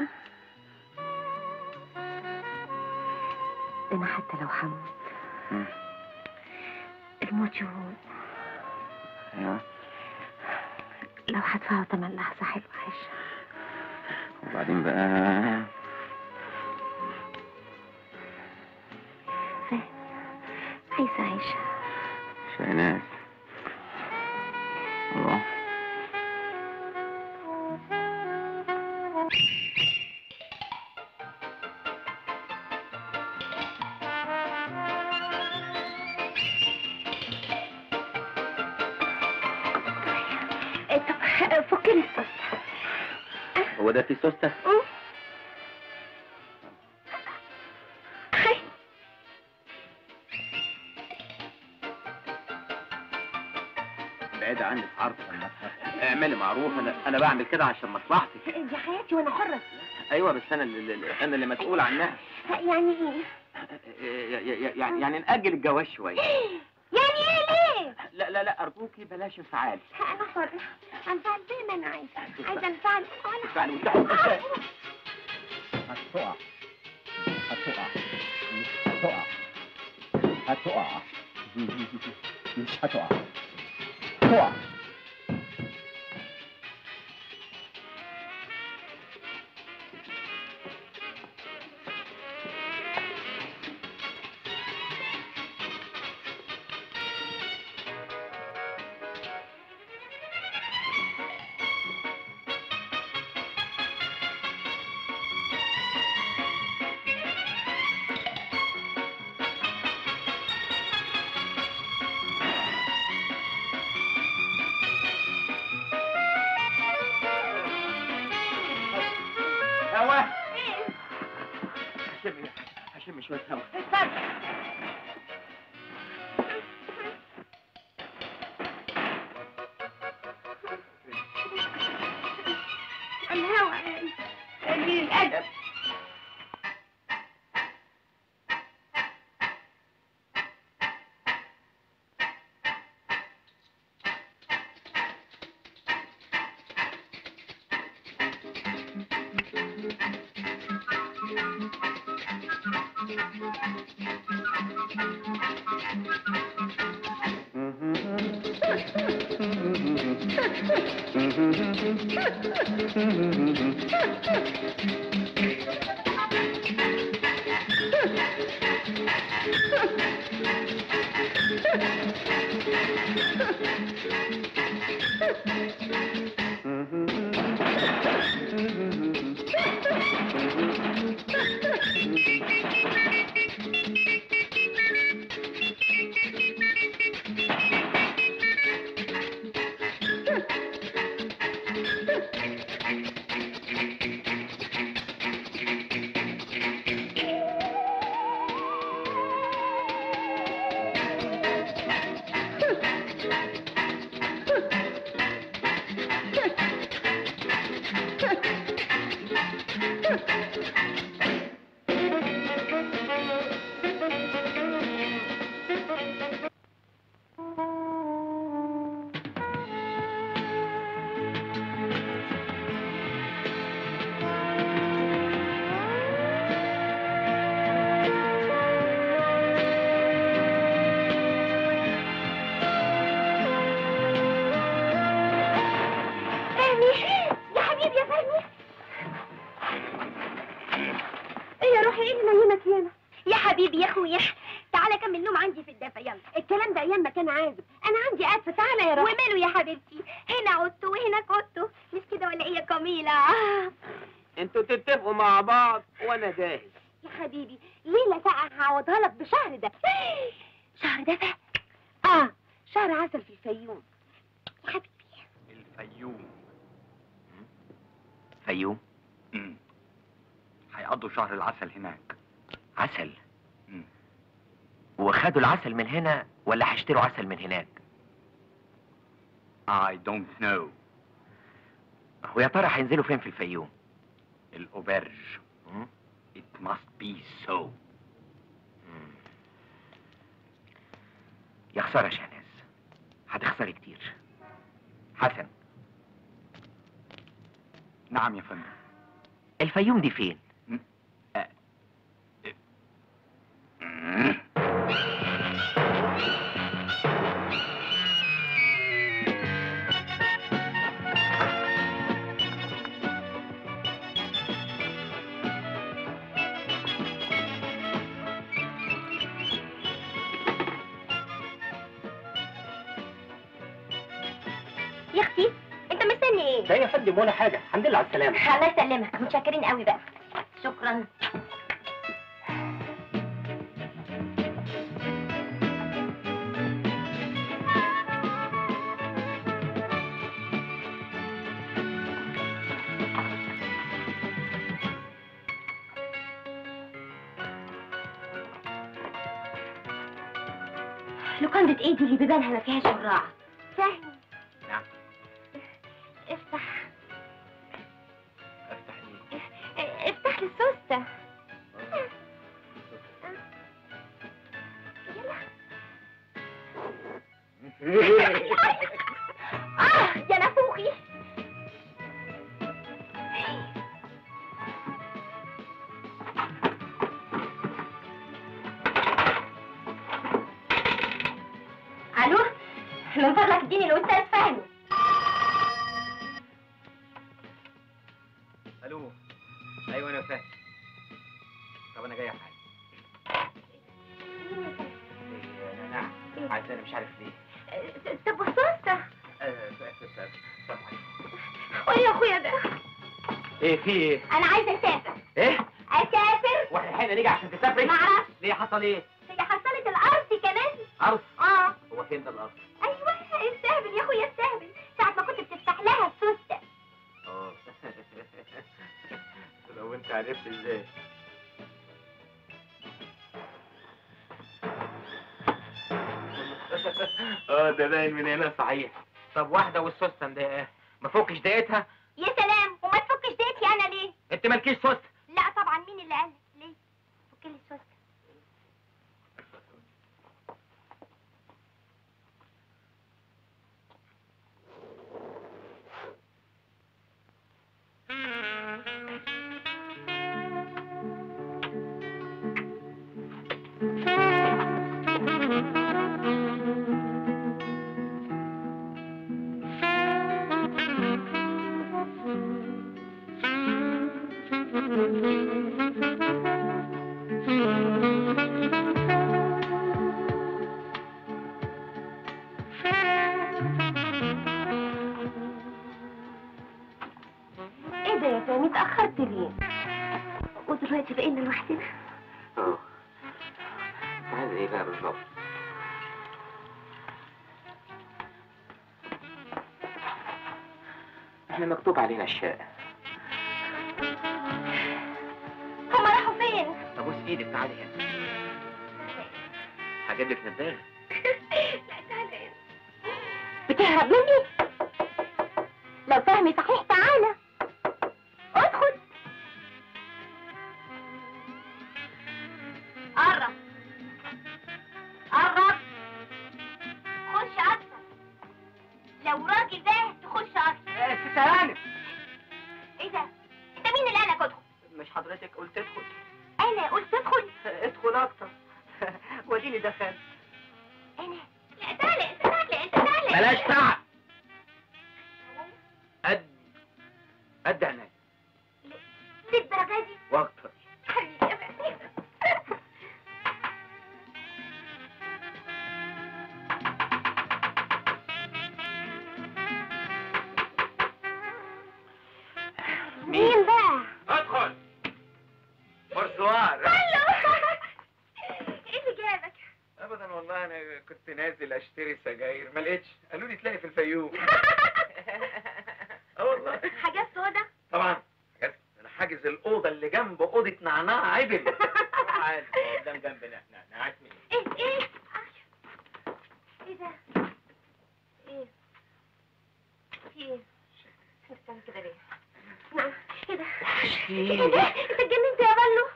أنا حتى لو هموت مم. الموت يهون ايوه لو هدفعه تمن لحظة حلوة عايشة وبعدين بقى فاهم عايزة عايشة شاهناز الله إيه، طب فك لي السوستة هو ده في سوسته بعيد عني عرض اعملي معروف انا انا بعمل كده عشان مصلحتك دي حياتي وأنا حرة ايوه بس انا اللي اللي- انا اللي مسؤول عنها فيها يعني إيه؟ يعني يعني نأجل الجواز شويه يعني إيه ليه؟ لا لا لا ارجوكي بلاش انفعال أنا حرة أنفعل زي ما أنا عايزة عايزة أنفعل وأنا انفعال وتحب حرة هتقع هتقع مش هتقع هتقع مش هتقع تقع هوا هشم هشم شويه هوا اتفضل الهوى قليل الأدب امبارح وماله يا حبيبتي هنا عدتوا وهنا كنتوا مش كده ولا ايه يا كميلة انتوا تتفقوا مع بعض وانا جاهز يا حبيبي ليلة ساعة هعوضها لك بشهر ده شهر ده بقى اه شهر عسل في الفيوم يا حبيبي الفيوم فيوم؟ امم هيقضوا شهر العسل هناك عسل وخدوا العسل من هنا ولا هيشتروا عسل من هناك I don't know ويا ترى هينزلوا فين في الفيوم الأوبرج It must be so يا خسارة شهناز هتخسري كتير حسن نعم يا فندم الفيوم دي فين يا اختي انت مستني ايه لا يا فندم ولا حاجة الحمد لله على السلامة الله يسلمك متشكرين قوي بقى شكرا لوكاندة ايه دي اللي بيبانها ما فيهاش شراع فاهم نعم افتح افتح ايه افتح لي السوستة اه يا نافوخي الو من فضلك اديني الاستاذ فهمي الو ايوه انا فاهم طب انا جاي حاجه نعم عايز انا مش عارف ليه طب والسوستة آه، السلام عليكم. قول يا اخويا ده ايه في ايه انا عايزه اسافر ايه اسافر واحنا الحين نيجي عشان تسافري معرفش ليه حصل ايه هي حصلت الارض كمان ارض اه هو فين ده الارض ايوه استهبل يا اخويا استهبل ساعة ما كنت بتفتح لها السوستة اه لو انت عرفت ازاي اه ده باين من هنا صحيح طب واحدة والسوستة مضايقاها ما فكش دقيقتها يا سلام وما تفكش ديتي انا ليه انت مالكيش سوستة لا طبعا مين اللي قال ليه فك لي السوستة ايه ده يا فهمي اتأخرت ليه ودلوقتي بقينا لوحدنا اه عايز ايه بقى بالظبط احنا مكتوب علينا الشقة هما راحوا فين ابوس ايدك تعالي هنا هجيب لك نباغ لا تعالى هنا. بتهرب مني لو فهمي صحيح تعالى ادخل قرب قرب خش اكتر لو راجل ده تخش اكتر ست هانم ايه ده انت مين اللي قالك ادخل مش حضرتك قلت ادخل انا قلت ادخل ادخل اكتر وديني دخلت انا لا تعالى انت تعالى انت تعالى بلاش تعب قد قد عينيا للدرجه دي واكتر حبيبي يا فهمي مين بقى؟ ادخل بورسوار ايه اللي جابك؟ ابدا والله انا كنت نازل اشتري سجاير ما لقيتش قالوا لي تلاقي في الفيوم اه والله حاجات سودا؟ طبعا انا حاجز الاوضه اللي جنب اوضه نعناع عدل عادي قدام جنبنا احنا نعتمي ايه ايه؟ ايه ده؟ ايه؟ في ايه؟ انت بتعمل كده ليه؟ نعم ايه ده؟ ايه ده؟ انت اتجننت يا بلو؟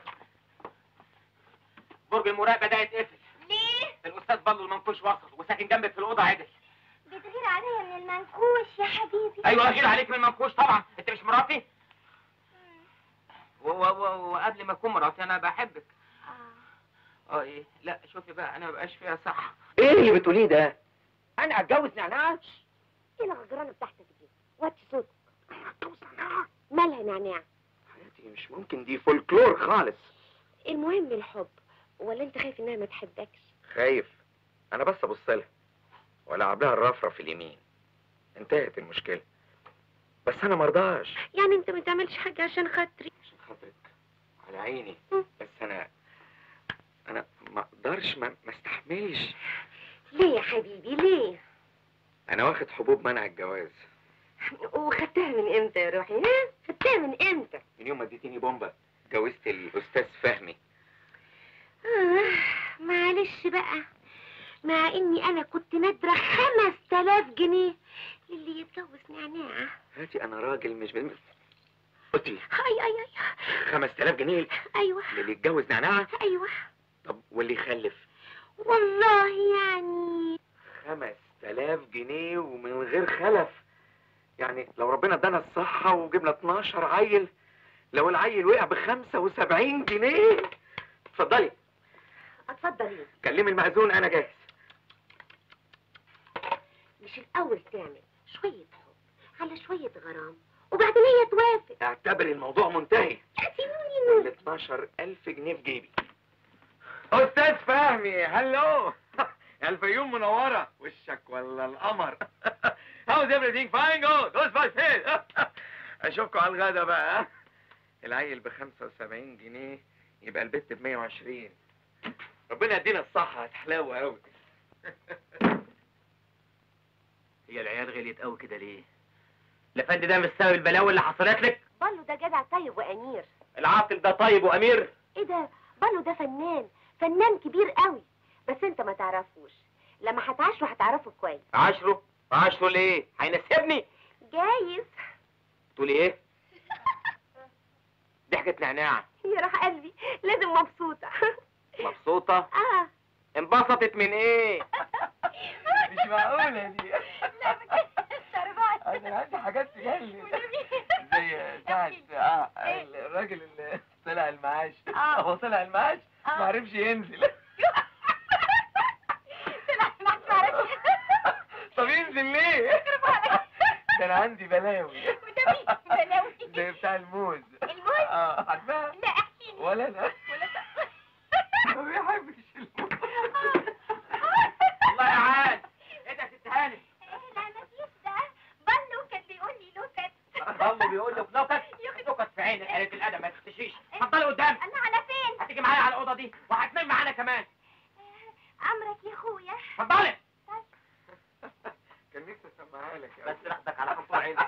برج المراقبه ده يتقفل ليه؟ الاستاذ بلو المنكوش وصل وساكن جنبك في الاوضه عدل بتغير عليا من المنكوش يا حبيبي ايوه غير عليك من المنكوش طبعا انت مش مراتي و- و- و- وقبل ما اكون مراتي انا بحبك اه ايه لا شوفي بقى انا مبقاش فيها صح ايه اللي بتقوليه ده انا اتجوز نعناع ايه الغجرانه بتاعتك دي؟ وطي صوتك مالها نعناع؟ حياتي مش ممكن دي فولكلور خالص المهم الحب ولا انت خايف انها ما تحبكش؟ خايف انا بس ابص لها والعب لها الرفرف اليمين انتهت المشكله بس انا مرضاش يعني انت ما تعملش حاجه عشان خاطري عشان خاطرك على عيني بس انا انا ما اقدرش ما ما استحملش ليه يا حبيبي ليه؟ انا واخد حبوب منع الجواز وخدتها من امتى يا روحي ها؟ خدتها من امتى؟ من يوم ما اديتيني بومبا اتجوزت الاستاذ فهمي آه معلش بقى مع اني انا كنت نادرة خمس تلاف جنيه للي يتجوز نعناع هاتي انا راجل مش بم... قلت لي اي اي اي 5000 جنيه ايوه اللي يتجوز نعناع ايوه طب واللي يخلف والله يعني 5000 جنيه ومن غير خلف يعني لو ربنا ادانا الصحة وجبنا 12 عيل لو العيل وقع ب 75 جنيه اتفضلي اتفضلي كلمي المأذون انا جاهز مش الاول تعمل شوية حب على شوية غرام وبعدين هي توافق اعتبري الموضوع منتهي يا سنين ال 12000 جنيه في جيبي استاذ فهمي هلو الفيوم منورة وشك ولا القمر How's everything fine go those five here اشوفكم على الغدا بقى ها؟ العيل ب 75 جنيه يبقى البت ب 120 ربنا يدينا الصحة هتحلاوة قوي هي العيال غليت قوي كده ليه الافندي ده مش سبب البلاوي اللي حصلت لك بلو ده جدع طيب وامير العاقل ده طيب وامير ايه ده بلو ده فنان فنان كبير قوي بس انت ما تعرفوش لما هتعاشره هتعرفه كويس عشره عشره ليه هينسبني جايز تقولي ايه ضحكة نعناع يا روح قلبي لازم مبسوطة مبسوطة اه انبسطت من ايه مش معقولة دي لا بتستربعت انا عندي حاجات تجلد زي ساعة اه الراجل اللي طلع المعاش آه. هو طلع المعاش آه. ما عرفش ينزل طب ينزل ليه؟ ده انا عندي بلاوي وده مين بلاوي زي بتاع الموز الموز اه عارفاها لا احكي لي ولا انا ولا ما بيحبش الموز والله يا عاد ايه ده يا ست هاني لا ما فيش ده بلو كان بيقول لي نكت الله بيقول لك نكت نكت في عينك قالت الادب ما تختشيش اتفضلي قدام انا على فين هتيجي معايا على الاوضه دي وهتنام معانا كمان امرك يا اخويا اتفضلي كان نفسي اسمعها لك بس رحتك على خطوة عينك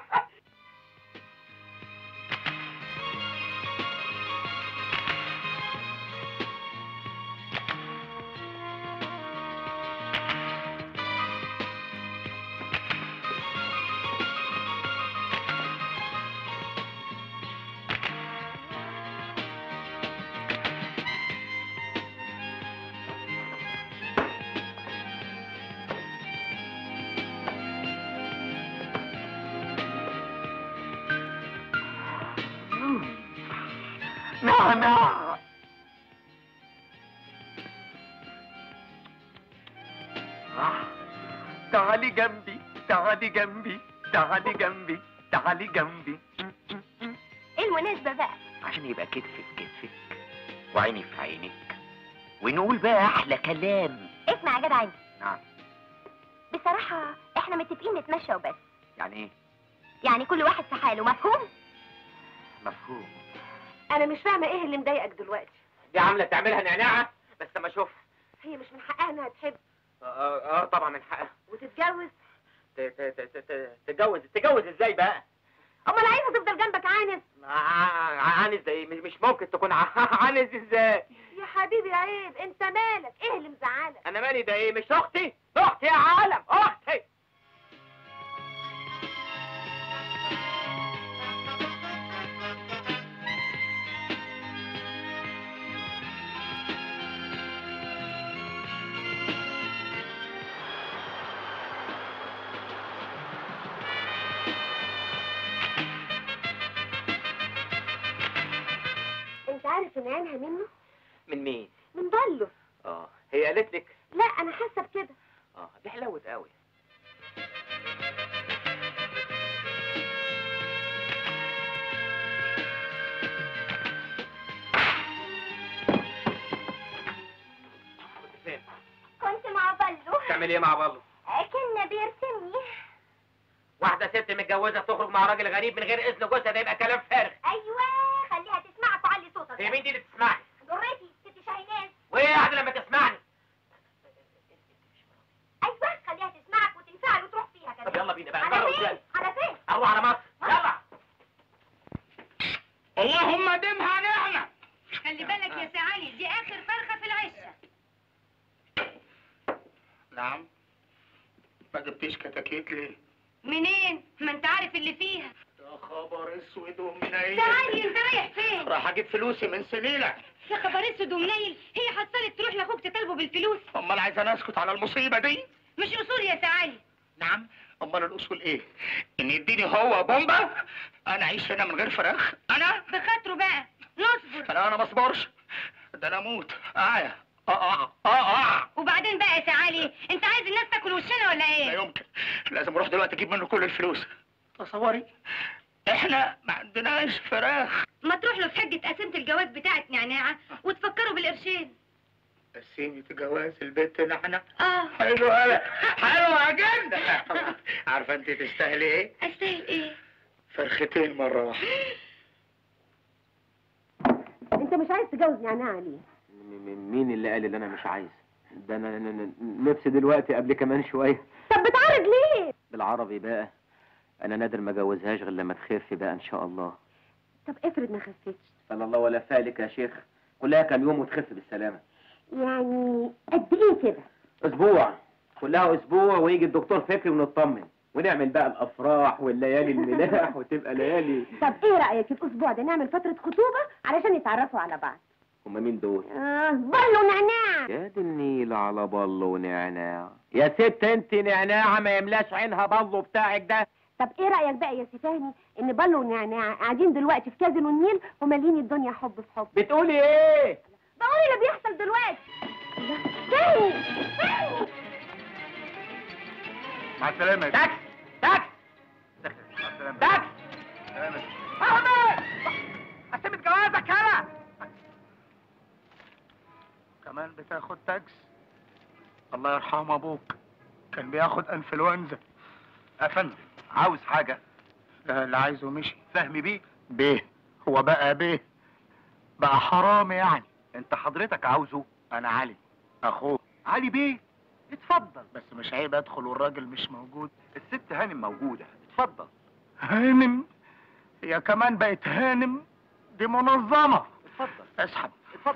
نعناع آه. تعالي جنبي تعالي جنبي تعالي جنبي تعالي جنبي ايه المناسبة بقى عشان يبقى كتف في كتفك وعيني في عينك ونقول بقى احلى كلام اسمع يا جدع انت نعم بصراحة احنا متفقين نتمشى وبس يعني ايه يعني كل واحد في حاله مفهوم مفهوم انا مش فاهمه ايه اللي مضايقك دلوقتي دي عامله تعملها نعناعه بس ما اشوف هي مش من حقها انها تحب اه, آه طبعا من حقها وتتجوز ت- ت- ت- ت- تتجوز تتجوز ازاي بقى امال عايزه تفضل جنبك عانس ع- عانس زي مش مش ممكن تكون ع- عانس ازاي يا حبيبي عيب انت مالك ايه اللي مزعلك انا مالي ده ايه مش اختي اختي يا عالم اختي انت عارف ان عينها منه من مين من ضله اه هي قالت لك لا انا حاسه بكده اه دي حلوت قوي كنت فين كنت مع بلو بتعمل ايه مع بالو كنا بيرسمني واحده ست متجوزه تخرج مع راجل غريب من غير اذن جوزها ده يبقى كلام فارغ ايوه خليها تسمعك وعلي صوتك هي مين دي اللي تسمعني ضرتي ست شاهيناز وايه قاعده لما تسمعني ايوه خليها تسمعك وتنفعل وتروح فيها كمان طب يلا بينا بقى على بره فين قدام على فين اروح على مصر يلا اللهم دمها نعمة خلي بالك يا سعالي دي اخر فرخه في العشه نعم ما جبتيش كتاكيت ليه؟ منين ما انت عارف اللي فيها يا خبر اسود ومنيل سعالي انت رايح فين راح اجيب فلوسي من سنينة يا خبر اسود ومنيل هي حصلت تروح لاخوك تطالبه بالفلوس امال عايز انا اسكت على المصيبة دي؟ مش اصول يا سعالي نعم امال الاصول ايه؟ ان يديني هو بومبا انا اعيش هنا من غير فراخ انا بخاطره بقى نصبر لا انا ما اصبرش ده انا اموت اعيا اه اه اه اه وبعدين بقى يا سعالي انت عايز الناس تاكل وشنا ولا لا ايه يمكن لازم اروح دلوقتي اجيب منه كل الفلوس تصوري احنا ما عندناش فراخ ما تروح له في حجه قسيمه الجواز بتاعت نعناعه وتفكروا بالقرشين قسيمة جواز البنت نحن اه حلو قوي حلو جدا عارفه انت تستاهلي ايه؟ استاهل ايه فرختين مرة واحدة انت مش عايز تجوز نعناع ليه مين اللي قال اللي انا مش عايز ده انا أنا- أنا نفسي دلوقتي قبل كمان شويه طب بتعرض ليه بالعربي بقى انا نادر ما جوزهاش غير لما تخف بقى ان شاء الله طب افرض ما خفتش فلا الله ولا فالك يا شيخ كلها كام يوم وتخف بالسلامه يعني قد ايه كده اسبوع كلها اسبوع ويجي الدكتور فكري ونطمن ونعمل بقى الافراح والليالي الملاح وتبقى ليالي طب ايه رايك الاسبوع ده نعمل فتره خطوبه علشان يتعرفوا على بعض هما مين دول اه بلو نعناع يا دي النيل على بلو ونعناع يا ست انت نعناعه ما يملاش عينها بلو بتاعك ده طب ايه رايك بقى يا سيفاني ان بلو ونعناع قاعدين دلوقتي في كازينو النيل ومالين الدنيا حب في حب بتقولي ايه بقول اللي بيحصل دلوقتي تاني تاني مع السلامة تاكس تاكس مع السلامة تاكس احمد قسمت جوازك هلا كمان بتاخد تاكس الله يرحم ابوك كان بياخد انفلونزا يا فندم عاوز حاجة ده اللي عايزه مشي فهمي بيه بيه هو بقى بيه بقى حرام يعني انت حضرتك عاوزه انا علي اخوه علي بيه اتفضل بس مش عيب ادخل والراجل مش موجود الست هانم موجودة اتفضل هانم هي كمان بقت هانم دي منظمة اتفضل اسحب اتفضل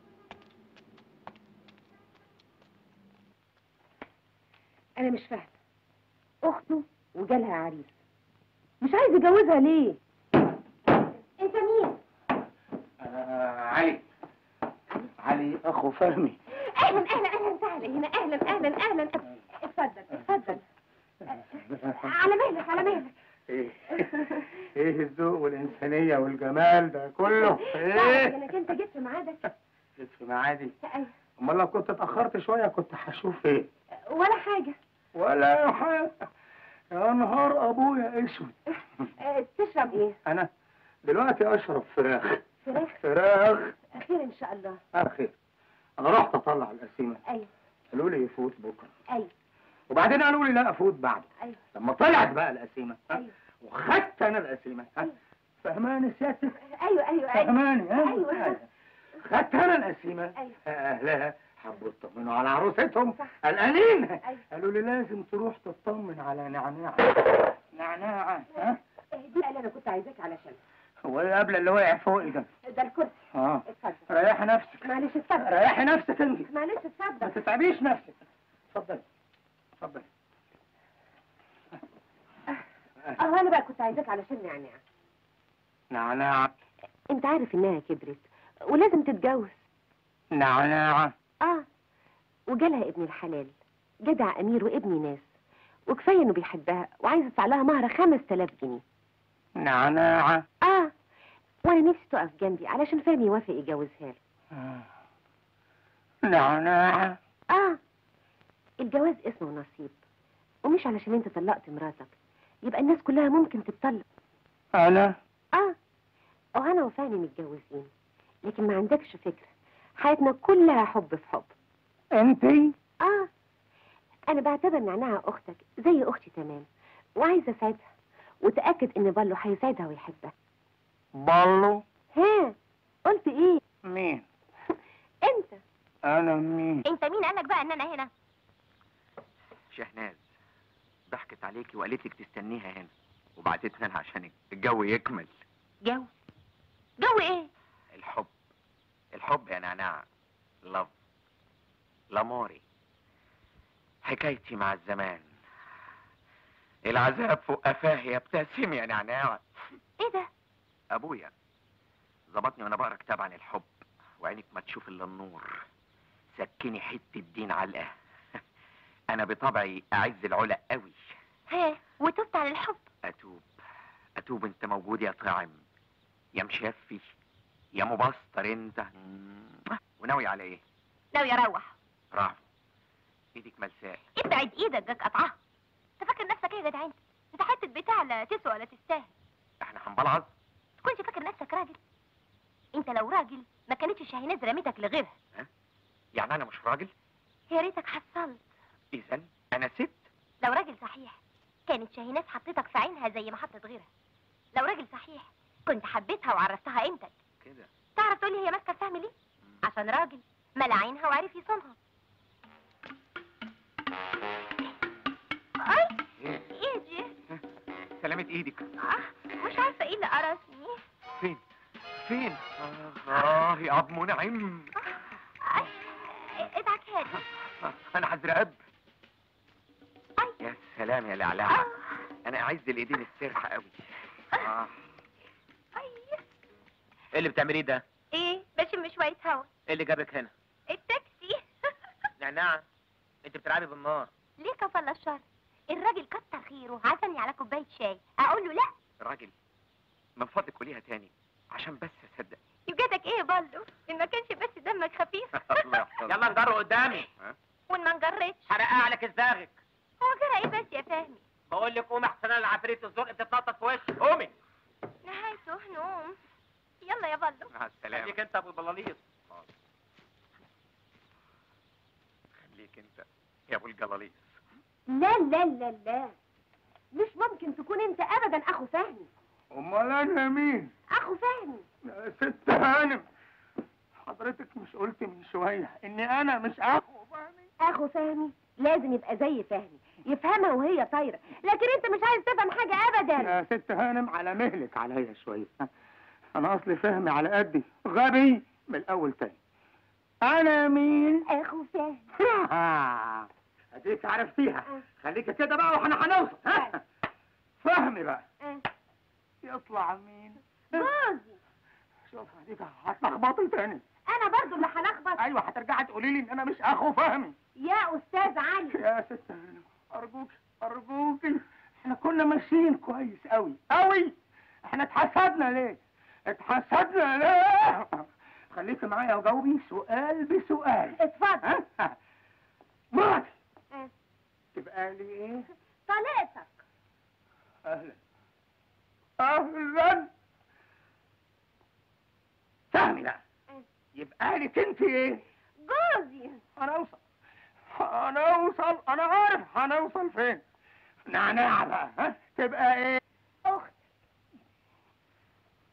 انا مش فاهمه اخته وجالها عريس مش عايز يجوزها ليه انت مين آه علي علي اخو فهمي اهلا اهلا اهلا تعالى هنا اهلا اهلا اهلا اتفضل اتفضل على مهلك على مهلك ايه ايه الذوق والانسانية والجمال ده كله تعرف ايه انك انت جيت في ميعادك جيت في معادي أيوة. امال لو كنت اتاخرت شويه كنت هشوف ايه ولا حاجه ولا حاجه يا نهار ابويا اسود آه، تشرب ايه انا دلوقتي اشرب فراخ فراخ فراخ خير ان شاء الله اخي انا رحت اطلع القسيمه ايوه قالوا لي يفوت بكره ايوه وبعدين قالوا لي لا افوت بعده ايوه لما طلعت بقى القسيمه ها، ايوه وخدت انا القسيمه ها، فهماني سيادتك ايوه ايوه ايوه فهماني ها ايوه خدت انا القسيمه ايوه اهلها حبوا يطمنوا على عروستهم قلقانين أيوة. قالوا لي لازم تروح تطمن على نعناع نعناع ها دي اللي انا كنت عايزاك علشان هو ايه قبل اللي وقع فوقي ده ده الكرسي اه اتفضل ريحي نفسك معلش اتفضل ريحي نفسك انت معلش ما اتفضل تتعبيش نفسك اتفضل اتفضل اه انا بقى كنت عايزاك علشان نعناع نعناع انت عارف انها كبرت ولازم تتجوز نعناع اه وجالها ابن الحلال جدع امير وابن ناس وكفايه انه بيحبها وعايز يدفع لها مهر 5000 جنيه نعناع اه وانا نفسي تقف جنبي علشان فهمي يوافق يجوزها له نعناع اه الجواز اسمه نصيب ومش علشان انت طلقت مراتك يبقى الناس كلها ممكن تتطلق انا اه وانا وفهمي متجوزين لكن ما عندكش فكره حياتنا كلها حب في حب انتي اه انا بعتبر نعناع اختك زي اختي تمام وعايزه اساعدها وتاكد ان بالو هيساعدها ويحبها بالو ها قلت ايه مين انت انا مين انت مين قالك بقى ان انا هنا شهناز ضحكت عليكي وقالت لك تستنيها هنا وبعتتني انا عشان الجو يكمل جو جو ايه الحب الحب يا نعناع لف لاموري حكايتي مع الزمان العذاب فوق قفاه يبتسم يا نعناع ايه ده ابويا ظبطني وانا بقرا كتاب عن الحب وعينك ما تشوف الا النور سكني حته دين علقه انا بطبعي اعز العلا قوي ها وتبت عن الحب اتوب اتوب انت موجود يا طاعم يا مشفي يا مبسطر انت وناوي على ايه ناوي اروح برافو ايدك ملساء ابعد ايدك جاك قطعها انت فاكر نفسك ايه يا جدع انت انت حته بتاع لا تسوى ولا تستاهل احنا هنبلعظ تكونش فاكر نفسك راجل انت لو راجل ما كانتش شاهيناز رميتك لغيرها يعني انا مش راجل يا ريتك حصلت اذا انا ست لو راجل صحيح كانت شاهيناز حطيتك في عينها زي ما حطت غيرها لو راجل صحيح كنت حبيتها وعرفتها قيمتك كده تعرف تقولي هي ماسكه الفهم ليه عشان راجل ملا عينها وعرف يصونها اي ايه دي سلامة ايدك آه، مش عارفه ايه اللي قرصني فين فين اه يا اب منعم آه، ادعك هادي آه، انا هزرقب يا سلام يا لعلعه انا اعز الايدين السرحه قوي اه ايه اللي بتعمليه ده ايه بشم شويه هوا ايه اللي جابك هنا التاكسي نعناع انت بتلعبي بالنار ليه كفل الشر الراجل كتر خيره عزمني على كوبايه شاي اقول له لا راجل من فضلك قوليها تاني عشان بس اصدق يوجدك ايه يا بالو ان ما كانش بس دمك خفيف الله يحفظك يلا نجروا قدامي وان ما نجرتش حرقها على كزداغك هو جرى ايه بس يا فهمي بقول لك قومي احسن انا العفريت الزرق بتتنطط في وشي قومي نهايته نوم يلا يا بالو مع السلامه خليك انت ابو البلاليط خليك انت يا ابو الجلاليس لا لا لا لا مش ممكن تكون انت ابدا اخو فهمي امال انا مين اخو فهمي يا ست هانم حضرتك مش قلت من شويه اني انا مش اخو اخو فهمي لازم يبقى زي فهمي يفهمها وهي طايره لكن انت مش عايز تفهم حاجه ابدا يا ست هانم على مهلك عليا شويه انا اصلي فهمي على قدي غبي من الاول تاني انا مين اخو فهمي اديك عرفتيها خليك كده بقى واحنا هنوصل ها فهمي بقى يطلع مين جوزي شوف اديك هتلخبطي تاني انا برضو اللي هلخبط ايوه هترجعي تقولي لي ان انا مش اخو فهمي يا استاذ علي يا ست هانم ارجوك ارجوك احنا كنا ماشيين كويس قوي قوي احنا اتحسدنا ليه اتحسدنا ليه خليكي معايا وجاوبي سؤال بسؤال اتفضل ها مراتي اه. تبقى لي ايه طليقتك اهلا اهلا فهمي لا يبقى لك انت ايه جوزي هنوصل هنوصل انا عارف هنوصل فين نعناع بقى ها تبقى ايه اخت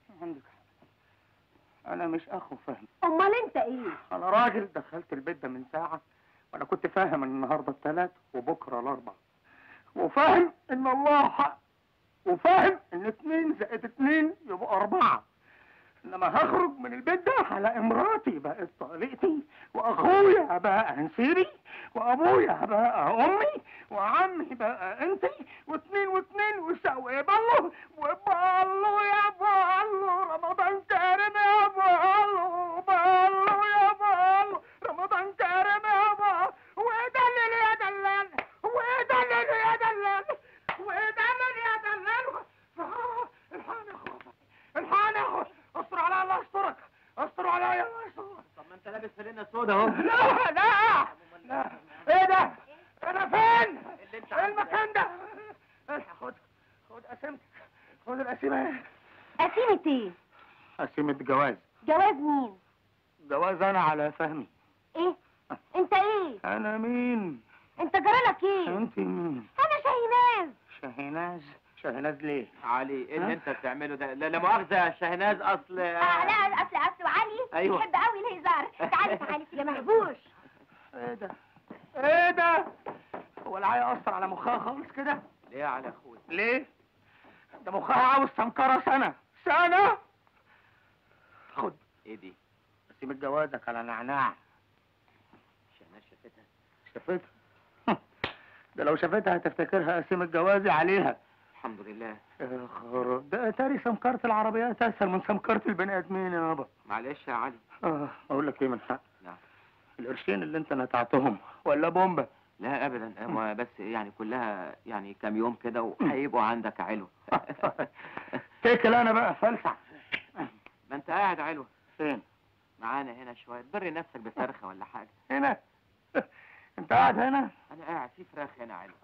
انا مش اخو فهمي امال انت ايه انا راجل دخلت البيت ده من ساعه وانا كنت فاهم ان النهارده الثلاث وبكره الاربع وفاهم ان الله حق وفاهم ان اتنين زائد اتنين يبقوا اربعه انما هخرج من البيت ده على مراتي بقت طليقتي واخويا بقى انسيري وابويا بقى امي وعمي بقى انتي واتنين واتنين وساوي بالله وبالله يا بالله رمضان كريم يا بالله بالله يا بالله رمضان كريم يا بالله ودلل يا دلال ودلل يا دلال ودلل يا دلال آه، الحقني يا اخويا الحقني يا اخويا استر عليا الله يسترك استر عليا الله يسترك طب ما انت لابس فانلة سودا اهو لا لا لا ايه ده انا فين ايه المكان ده خد خد قسيمتك خد القسيمه قسيمة ايه قسيمه جواز جواز مين جواز انا على فهمي ايه انت ايه انا مين انت جرالك ايه انت مين انا شاهيناز شاهيناز شاهيناز ليه علي ايه اللي ها؟ انت بتعمله ده لا لا مؤاخذة يا شاهناز اصل اه لا اصل اصل علي أيوة. بيحب قوي الهزار تعالي تعالي يا مهبوش ايه ده ايه ده هو العيا اثر على مخها خالص كده ليه يا علي اخويا ليه ده مخها عاوز سمكره سنه سنه خد ايه دي قسيمه جوازك على نعناع شاهناز شافتها شافتها ده لو شافتها هتفتكرها قسيمة جوازي عليها الحمد لله يا خراب ده اتاري سمكرة العربيات اسهل من سمكرة البني ادمين يابا معلش يا علي اه اقول لك ايه من حق نعم. القرشين اللي انت نتعتهم ولا بومبا لا ابدا هو بس يعني كلها يعني كام يوم كده وهيبقوا عندك علو تاكل انا بقى فلسع ما انت قاعد علو فين معانا هنا شويه بري نفسك بفرخه ولا حاجه هنا انت قاعد هنا انا قاعد في فراخ هنا علو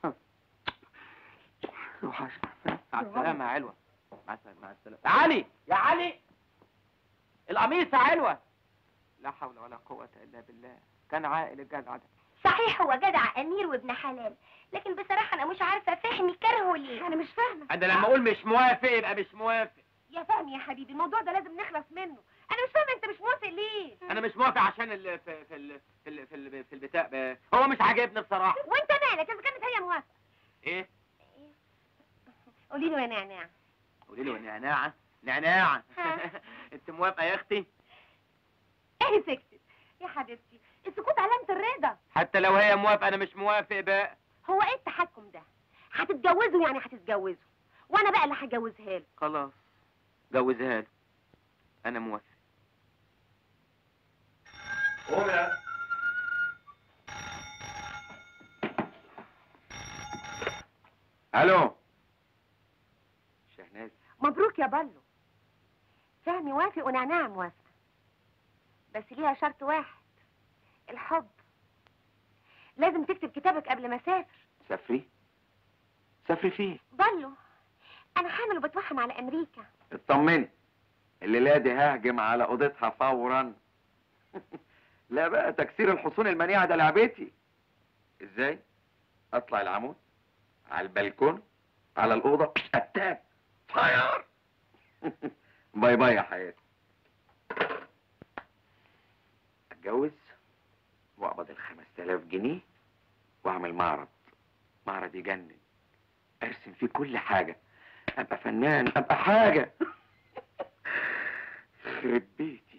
وحشنا مع السلامه يا علوه مع السلامه مع السلامه يا علي يا علي القميص يا علوه لا حول ولا قوه الا بالله كان عائل الجدع ده صحيح هو جدع امير وابن حلال لكن بصراحه انا مش عارفه فهمي كرهه ليه انا مش فاهمه انا لما اقول مش موافق يبقى مش موافق يا فهمي يا حبيبي الموضوع ده لازم نخلص منه انا مش فاهمه انت مش موافق ليه انا مش موافق عشان ال في في ال في ال في, ال في البتاع ب- هو مش عاجبني بصراحه وانت مالك اذا كانت هي موافقه ايه قولي له يا نعناع قولي له نعناعه نعناعه ها. انت موافقه يا اختي ايه سكتت يا حبيبتي السكوت علامه الرضا حتى لو هي موافقه انا مش موافق بقى هو ايه التحكم ده هتتجوزوا يعني هتتجوزوا وانا بقى اللي هجوزها له خلاص جوزها له انا موافق قوم يا الو شهناز مبروك يا بلو فهمي وافق ونعناع موافقه بس ليها شرط واحد الحب لازم تكتب كتابك قبل ما اسافر سافري سافري فين بلو انا حامل وبتوحم على امريكا اطمني الليله دي ههجم على اوضتها فورا لا بقى تكسير الحصون المنيعه ده لعبتي ازاي اطلع العمود على البلكون على الاوضه اتاك فاير باي باي يا حياتي اتجوز واقبض ال 5000 جنيه واعمل معرض معرض يجنن ارسم فيه كل حاجه ابقى فنان ابقى حاجه يخرب بيتي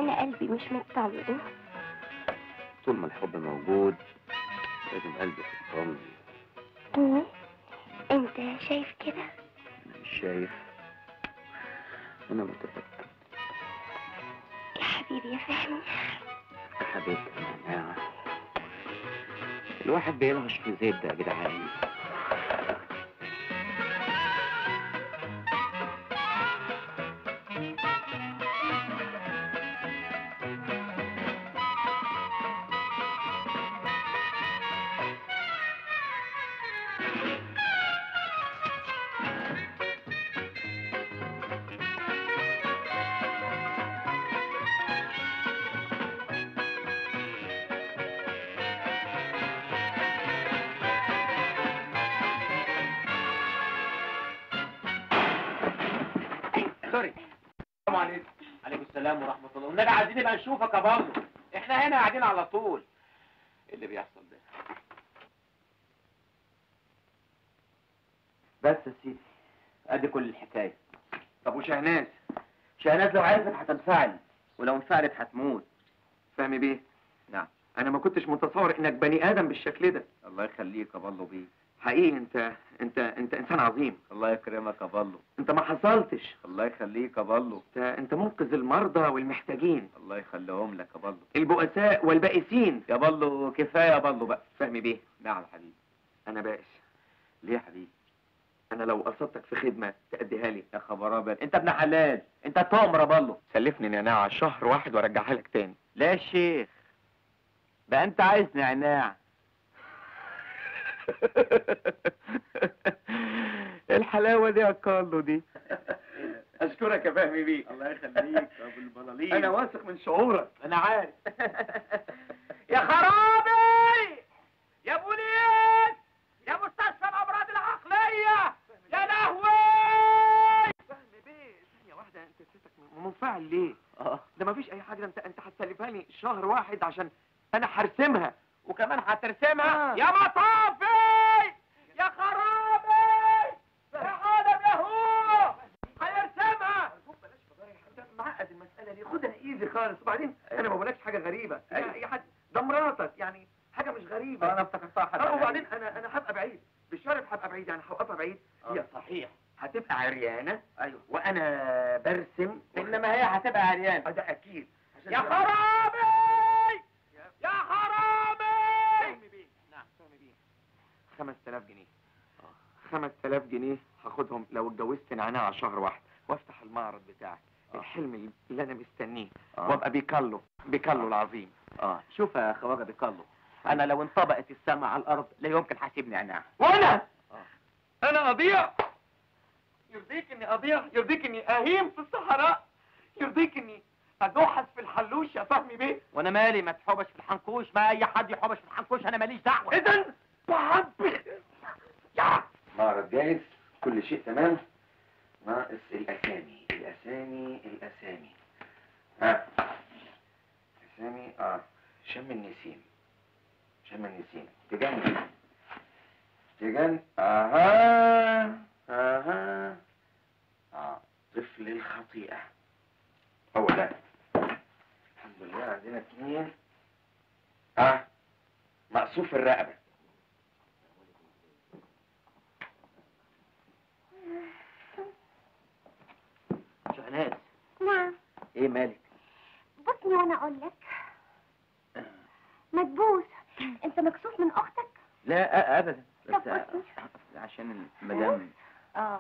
انا قلبي مش مطمن طول ما الحب موجود لازم قلبك يطمن مم. انت شايف كده انا مش شايف انا متأكد يا حبيبي يا فهمي يا حبيبتي يا جماعة الواحد بيلهش في زيت ده يا جدعان سوري السلام عليكم عليكم السلام ورحمه الله والنبي عايزين نبقى نشوفك يا بابا احنا هنا قاعدين على طول ايه اللي بيحصل ده بس يا سيدي ادي كل الحكايه طب وشهناز شهناز لو عرفت هتنفعل ولو انفعلت هتموت فهمي بيه نعم انا ما كنتش متصور انك بني ادم بالشكل ده الله يخليك يا بالو بيه حقيقي انت انت انت انسان عظيم الله يكرمك يا بالو انت ما حصلتش الله يخليك يا بالو انت انت منقذ المرضى والمحتاجين الله يخليهم لك يا بالو البؤساء والبائسين يا بالو كفايه يا بالو بقى فهمي بيه نعم يا حبيبي انا بائس ليه يا حبيبي انا لو قصدتك في خدمه تأديها لي يا خبر ابيض انت ابن حلال انت تؤمر يا بالو سلفني نعناع شهر واحد وارجعها لك تاني لا يا شيخ بقى انت عايز نعناع ايه الحلاوه دي يا كارلو دي اشكرك يا فهمي بيه الله يخليك يا ابو البلالين انا واثق من شعورك انا عارف يا خرابي يا بوليس يا مستشفى الامراض العقليه يا لهوي فهمي بيه ثانيه واحده انت نسيتك منفعل ليه اه ده ما فيش اي حاجه انت انت هتسلفها لي شهر واحد عشان انا هرسمها وكمان هترسمها آه. يا مطافي يا خرابي يا ادم يا هو هيرسمها انت معقد المساله دي خدها ايزي خالص وبعدين انا ما بقولكش حاجه غريبه أيوة. يا حد ده مراتك يعني حاجه مش غريبه انا افتكرتها حاجه اه وبعدين انا انا هبقى بعيد بالشرف هبقى بعيد يعني هوقفها بعيد هي صحيح هتبقى عريانه ايوه وانا برسم انما هي هتبقى عريان آه، ده اكيد عشان يا كده- خرابي يا خرابي فهمي بيه نعم فهمي بيه 5000 جنيه 5000 جنيه هاخدهم لو اتجوزت نعناع شهر واحد وافتح المعرض بتاعي الحلم اللي انا مستنيه آه. وابقى بيكالو بيكالو آه. العظيم اه شوف يا خواجه بيكالو انا لو انطبقت السماء على الارض لا يمكن هسيب نعناع وانا آه. انا اضيع يرضيك اني اضيع يرضيك اني اهيم في الصحراء يرضيك اني ادوحس في الحلوش يا فهمي بيه وانا مالي ما تحبش في الحنكوش ما اي حد يحبش في الحنكوش انا ماليش دعوه اذا تعبي يا معرض جاهز كل شيء تمام ناقص الاسامي الاسامي الاسامي ها اسامي اه شم النسيم شم النسيم تجان تجان اها اها اه طفل الخطيئة هو ده الحمد لله عندنا اثنين اه مقصوف الرقبة شهناز نعم ايه مالك بصني وانا اقول لك مدبوس انت مكسوف من اختك لا أ- ابدا طب بس بصي. عشان المدام اه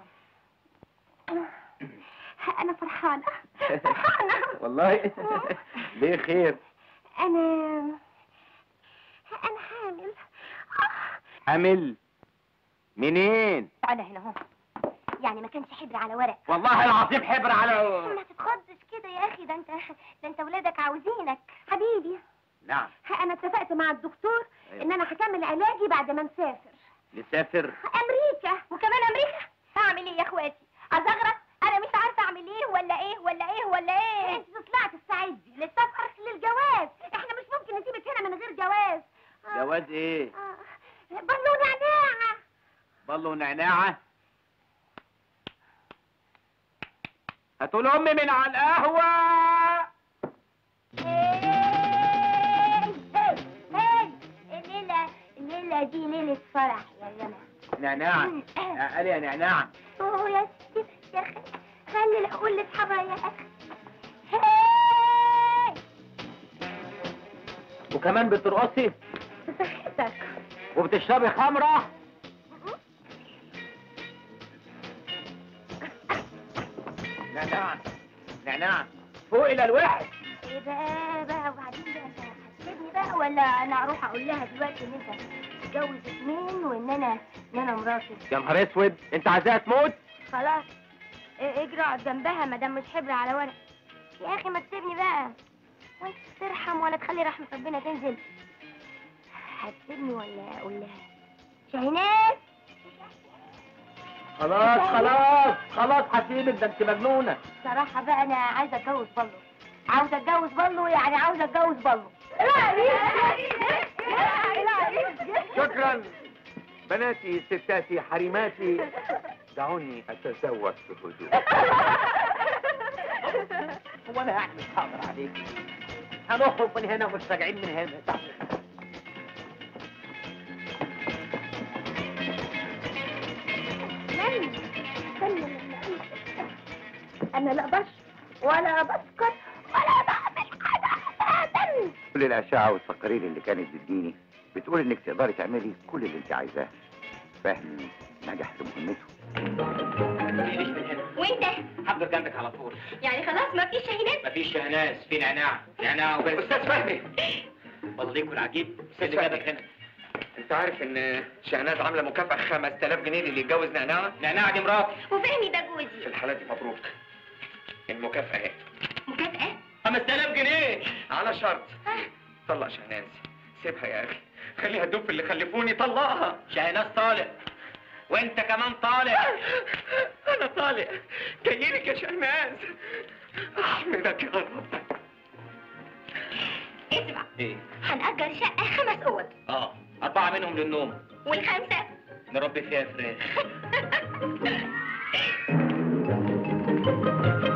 انا فرحانه فرحانه والله ليه خير انا انا حامل حامل منين تعالى هنا اهو يعني ما كانش حبر على ورق والله العظيم حبر على ما تتخضش كده يا اخي ده انت ده انت ولادك عاوزينك حبيبي نعم انا اتفقت مع الدكتور ان انا هكمل علاجي بعد ما نسافر نسافر امريكا وكمان امريكا هعمل ايه يا اخواتي ازغرط انا مش عارفه اعمل ايه ولا ايه ولا ايه ولا ايه انت طلعت تستعدي للسفر للجواز احنا مش ممكن نسيبك هنا من غير جواز آه، جواز ايه آه. بلو نعناع بالله ونعناعه هاتوا امي من على القهوه فرح يا جماعة نعناع قال يا نعناع اوه يا ستي يا اخي خلي العقول لاصحابها يا اخي هاي وكمان بترقصي بصحتك وبتشربي خمره نعناع نعناع فوق الى الواحد ايه بقى بقى وبعدين بقى انت هتسيبني بقى ولا انا اروح اقول لها دلوقتي ان انت متجوز اتنين وان انا ان انا مراتي يا نهار اسود انت عايزاها تموت خلاص إيه اجري اقعد جنبها ما دام مش حبر على ورق يا اخي ما تسيبني بقى وانت ترحم ولا تخلي رحمة ربنا تنزل هتسيبني ولا اقول لها شاهينات خلاص خلاص خلاص هسيبك ده انت مجنونه صراحة بقى انا عايزة اتجوز بلو عاوزة اتجوز بلو يعني عاوزة اتجوز بلو شكرا بناتي ستاتي حريماتي دعوني اتزوج بهدوء هو انا يعني مش هقدر عليك هنخرج من هنا ومش راجعين من هنا تعال. استنى استنى لما أقول لك. انا لا بشر ولا بسكر ولا بعمل حاجة ابدا كل الأشعة والتقارير اللي كانت بتديني بتقول إنك تقدري تعملي كل اللي أنت عايزاه فهمي نجح في مهمته مفيش من هنا وانت حضر جنبك على طول يعني خلاص ما فيش شاهينات مفيش شهناز في نعناع نعناع وبس استاذ فهمي والله العجيب أستاذ اللي فهمي. جابك هنا انت عارف ان شهناز عامله مكافاه 5000 جنيه للي يتجوز نعناع نعناع دي مراتي وفهمي ده في جوزي الحاله دي مبروك المكافاه اهي مكافأة 5000 جنيه على شرط طلق شهناز سيبها يا اخي خليها تدوب في اللي خلفوني طلقها شهناز طالع وانت كمان طالع انا طالق جايلك يا شهناز احمدك يا رب اسمع ايه هنأجر شقة خمس أوض اه اربعه منهم للنوم والخامسة نربي فيها فراخ